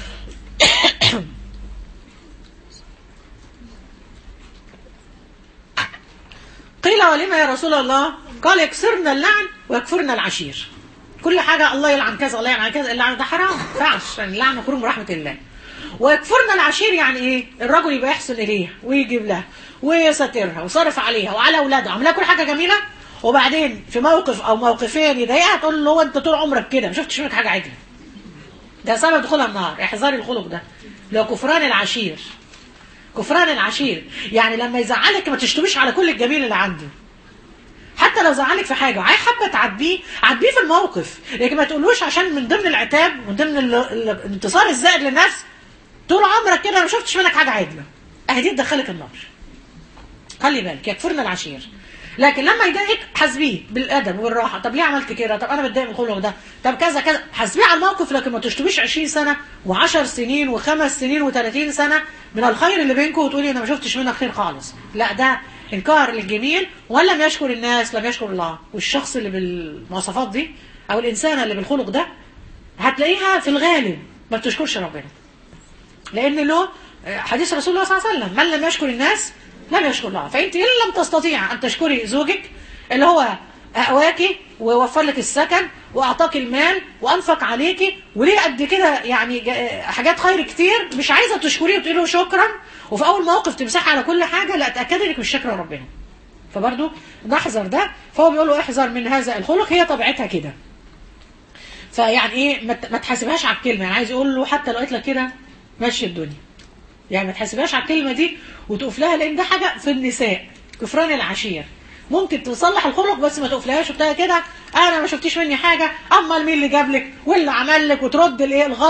Speaker 2: قيل ولما يا رسول الله قال يكسرنا اللعن ويكفرنا العشير كل حاجة الله يلعن كذا الله يلعن كذا اللعن ده حرام ما ينفعش يعني اللعن مكروه من رحمة الله ويكفرنا العشير يعني ايه الرجل يبقى يحسن اليها ويجيب لها ويسترها ويصرف عليها وعلى اولاده عاملها كل حاجة جميلة وبعدين في موقف او موقفين يضايقها تقول له هو انت طول عمرك كده ما شفتش منك حاجة عدلة ده سبب دخولها النار احذري الخلق ده لو كفران العشير كفران العشير يعني لما يزعلك ما تشتميش على كل الجميل اللي عنده حتى لو زعلك في حاجه وعايز حابه تعديه عديه في الموقف لكن ما تقولوش عشان من ضمن العتاب ومن ضمن ال- ال- الانتصار الزائد للنفس طول عمرك كده أنا ما شفتش منك حاجه عدله اهي دي تدخلك النار خلي بالك يكفرنا العشير لكن لما يضايقك حاسبيه بالادب والراحه طب ليه عملت كده طب انا متضايق من الخلق ده طب كذا كذا حاسبيه على الموقف لكن ما تشتميش 20 سنه و10 سنين وخمس سنين و30 سنه من الخير اللي بينكم وتقولي انا ما شفتش منك خير خالص لا ده انكار للجميل وان لم يشكر الناس لم يشكر الله والشخص اللي بالمواصفات دي او الانسانه اللي بالخلق ده هتلاقيها في الغالب ما بتشكرش ربنا لان له حديث رسول الله صلى الله عليه وسلم من لم يشكر الناس لم يشكر الله فانت ان لم تستطيع ان تشكري زوجك اللي هو اقواكي ووفر لك السكن واعطاك المال وانفق عليكي وليه قد كده يعني جا- حاجات خير كتير مش عايزه تشكريه وتقولي له شكرا وفي اول موقف تمسحي على كل حاجه لا تاكدي انك مش شاكره ربنا فبرضه نحذر ده فهو بيقول له احذر من هذا الخلق هي طبيعتها كده فيعني ايه ما ت- ما تحاسبهاش على الكلمه يعني عايز يقول له حتى لو قلت لك كده ماشي الدنيا يعني ما تحاسبهاش على الكلمه دي وتقف لها لان ده حاجه في النساء كفران العشير ممكن تصلح الخلق بس ما تقفلهاش وبتاع كده انا ما شفتيش مني حاجه امال مين اللي جاب لك واللي عمل لك وترد الايه الغلط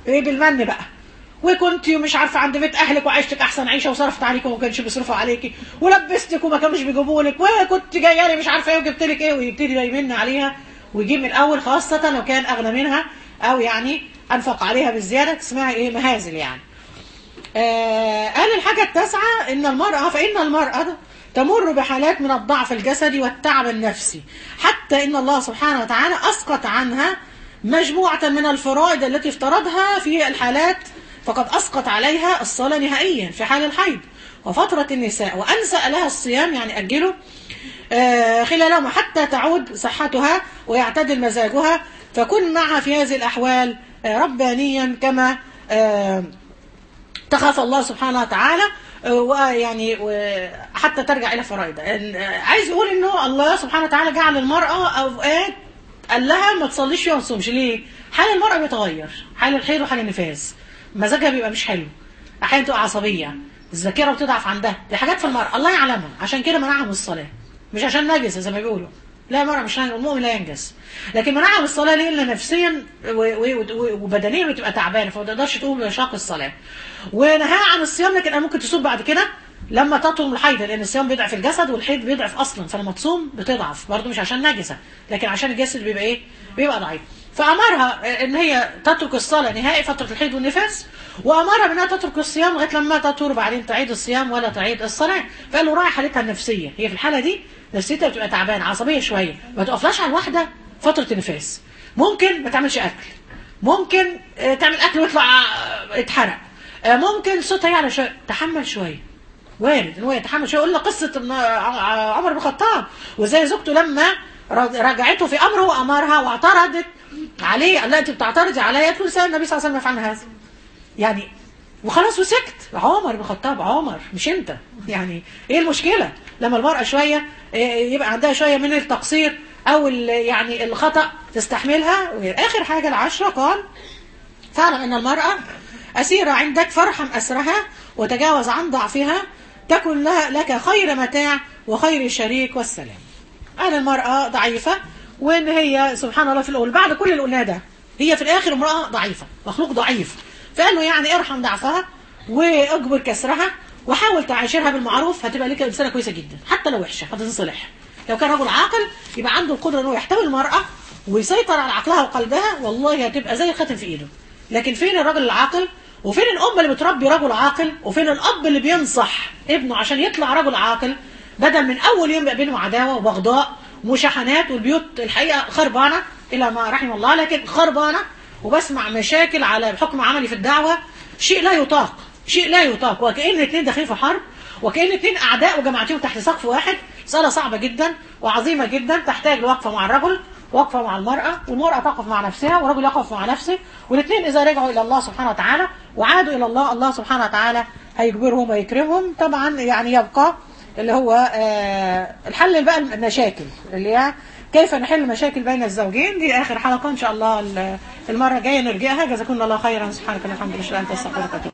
Speaker 2: ايه بالمن بقى وكنت مش عارفه عند بيت اهلك وعيشتك احسن عيشه وصرفت عليك وما كانش بيصرفوا عليكي ولبستك وما كانوش بيجيبوا لك وكنت جايه لي مش عارفه ايه وجبت لك ايه ويبتدي بقى يمن عليها ويجيب من الاول خاصه لو كان اغنى منها او يعني انفق عليها بالزياده اسمها ايه مهازل يعني آه قال الحاجة التاسعة إن المرأة فإن المرأة تمر بحالات من الضعف الجسدي والتعب النفسي حتى إن الله سبحانه وتعالى أسقط عنها مجموعة من الفرائض التي افترضها في الحالات فقد أسقط عليها الصلاة نهائيا في حال الحيض وفترة النساء وأنسأ لها الصيام يعني أجله آه خلالهما حتى تعود صحتها ويعتدل مزاجها فكن معها في هذه الأحوال آه ربانيا كما آه تخاف الله سبحانه وتعالى ويعني حتى ترجع الى فرائضها عايز يقول انه الله سبحانه وتعالى جعل المراه اوقات قال لها ما تصليش فيها وما تصومش ليه؟ حال المراه بيتغير حال الحيض وحال النفاس مزاجها بيبقى مش حلو احيانا تبقى عصبيه الذاكره بتضعف عندها دي حاجات في المراه الله يعلمها عشان كده منعها من الصلاه مش عشان نجسه زي ما بيقولوا لا المرأة مش المؤمن لا ينجس لكن منعها من الصلاة ليه؟ إلا نفسيا وبدنيا بتبقى تعبانة فما تقدرش تقوم بمشاق الصلاة ونهاها عن الصيام لكن ممكن تصوم بعد كده لما تطول الحيض لأن الصيام بيضعف الجسد والحيض بيضعف أصلا فلما تصوم بتضعف برضه مش عشان نجسة لكن عشان الجسد بيبقى إيه؟ بيبقى ضعيف فأمرها إن هي تترك الصلاة نهائي فترة الحيض والنفاس وأمرها بأنها تترك الصيام لغاية لما تطهر بعدين تعيد الصيام ولا تعيد الصلاة فقال له راعي حالتها النفسية هي في الحالة دي نفسيتها بتبقى تعبانه عصبيه شويه ما تقفلاش على الواحده فتره النفاس ممكن ما تعملش اكل ممكن تعمل اكل ويطلع اتحرق ممكن صوتها يعلى شويه تحمل شويه وارد ان هو يتحمل شويه قلنا قصه عمر بن الخطاب وزي زوجته لما راجعته في امره وامرها واعترضت عليه قال لا انت بتعترضي عليا تقول سيدنا النبي صلى الله عليه وسلم يفعل هذا يعني وخلاص وسكت عمر بن الخطاب عمر مش انت يعني ايه المشكله لما المراه شويه يبقى عندها شويه من التقصير او يعني الخطا تستحملها اخر حاجه العشره قال فاعلم ان المراه اسيره عندك فارحم اسرها وتجاوز عن ضعفها تكن لها لك خير متاع وخير شريك والسلام انا المراه ضعيفه وان هي سبحان الله في الاول بعد كل اللي قلناه ده هي في الاخر امراه ضعيفه مخلوق ضعيف فقال له يعني ارحم ضعفها واجبر كسرها وحاول تعاشرها بالمعروف هتبقى لك انسانه كويسه جدا حتى لو وحشه هتتصلح لو كان رجل عاقل يبقى عنده القدره انه يحتوي المراه ويسيطر على عقلها وقلبها والله هتبقى زي الخاتم في ايده لكن فين الراجل العاقل وفين الام اللي بتربي رجل عاقل وفين الاب اللي بينصح ابنه عشان يطلع رجل عاقل بدل من اول يوم بقى بينهم عداوه وبغضاء ومشاحنات والبيوت الحقيقه خربانه الى ما رحم الله لكن خربانه وبسمع مشاكل على بحكم عملي في الدعوه شيء لا يطاق شيء لا يطاق وكأن الاثنين داخلين في حرب وكأن الاثنين أعداء وجمعتهم تحت سقف واحد مسألة صعبة جدا وعظيمة جدا تحتاج لوقفة مع الرجل وقفة مع المرأة والمرأة تقف مع نفسها والرجل يقف مع نفسه والاثنين إذا رجعوا إلى الله سبحانه وتعالى وعادوا إلى الله الله سبحانه وتعالى هيجبرهم ويكرمهم طبعا يعني يبقى اللي هو آه الحل بقى المشاكل اللي هي كيف نحل مشاكل بين الزوجين دي آخر حلقة إن شاء الله المرة الجاية نرجعها جزاكم الله خيرا سبحانك اللهم وبحمدك أشهد أن لا إله إلا أنت أستغفرك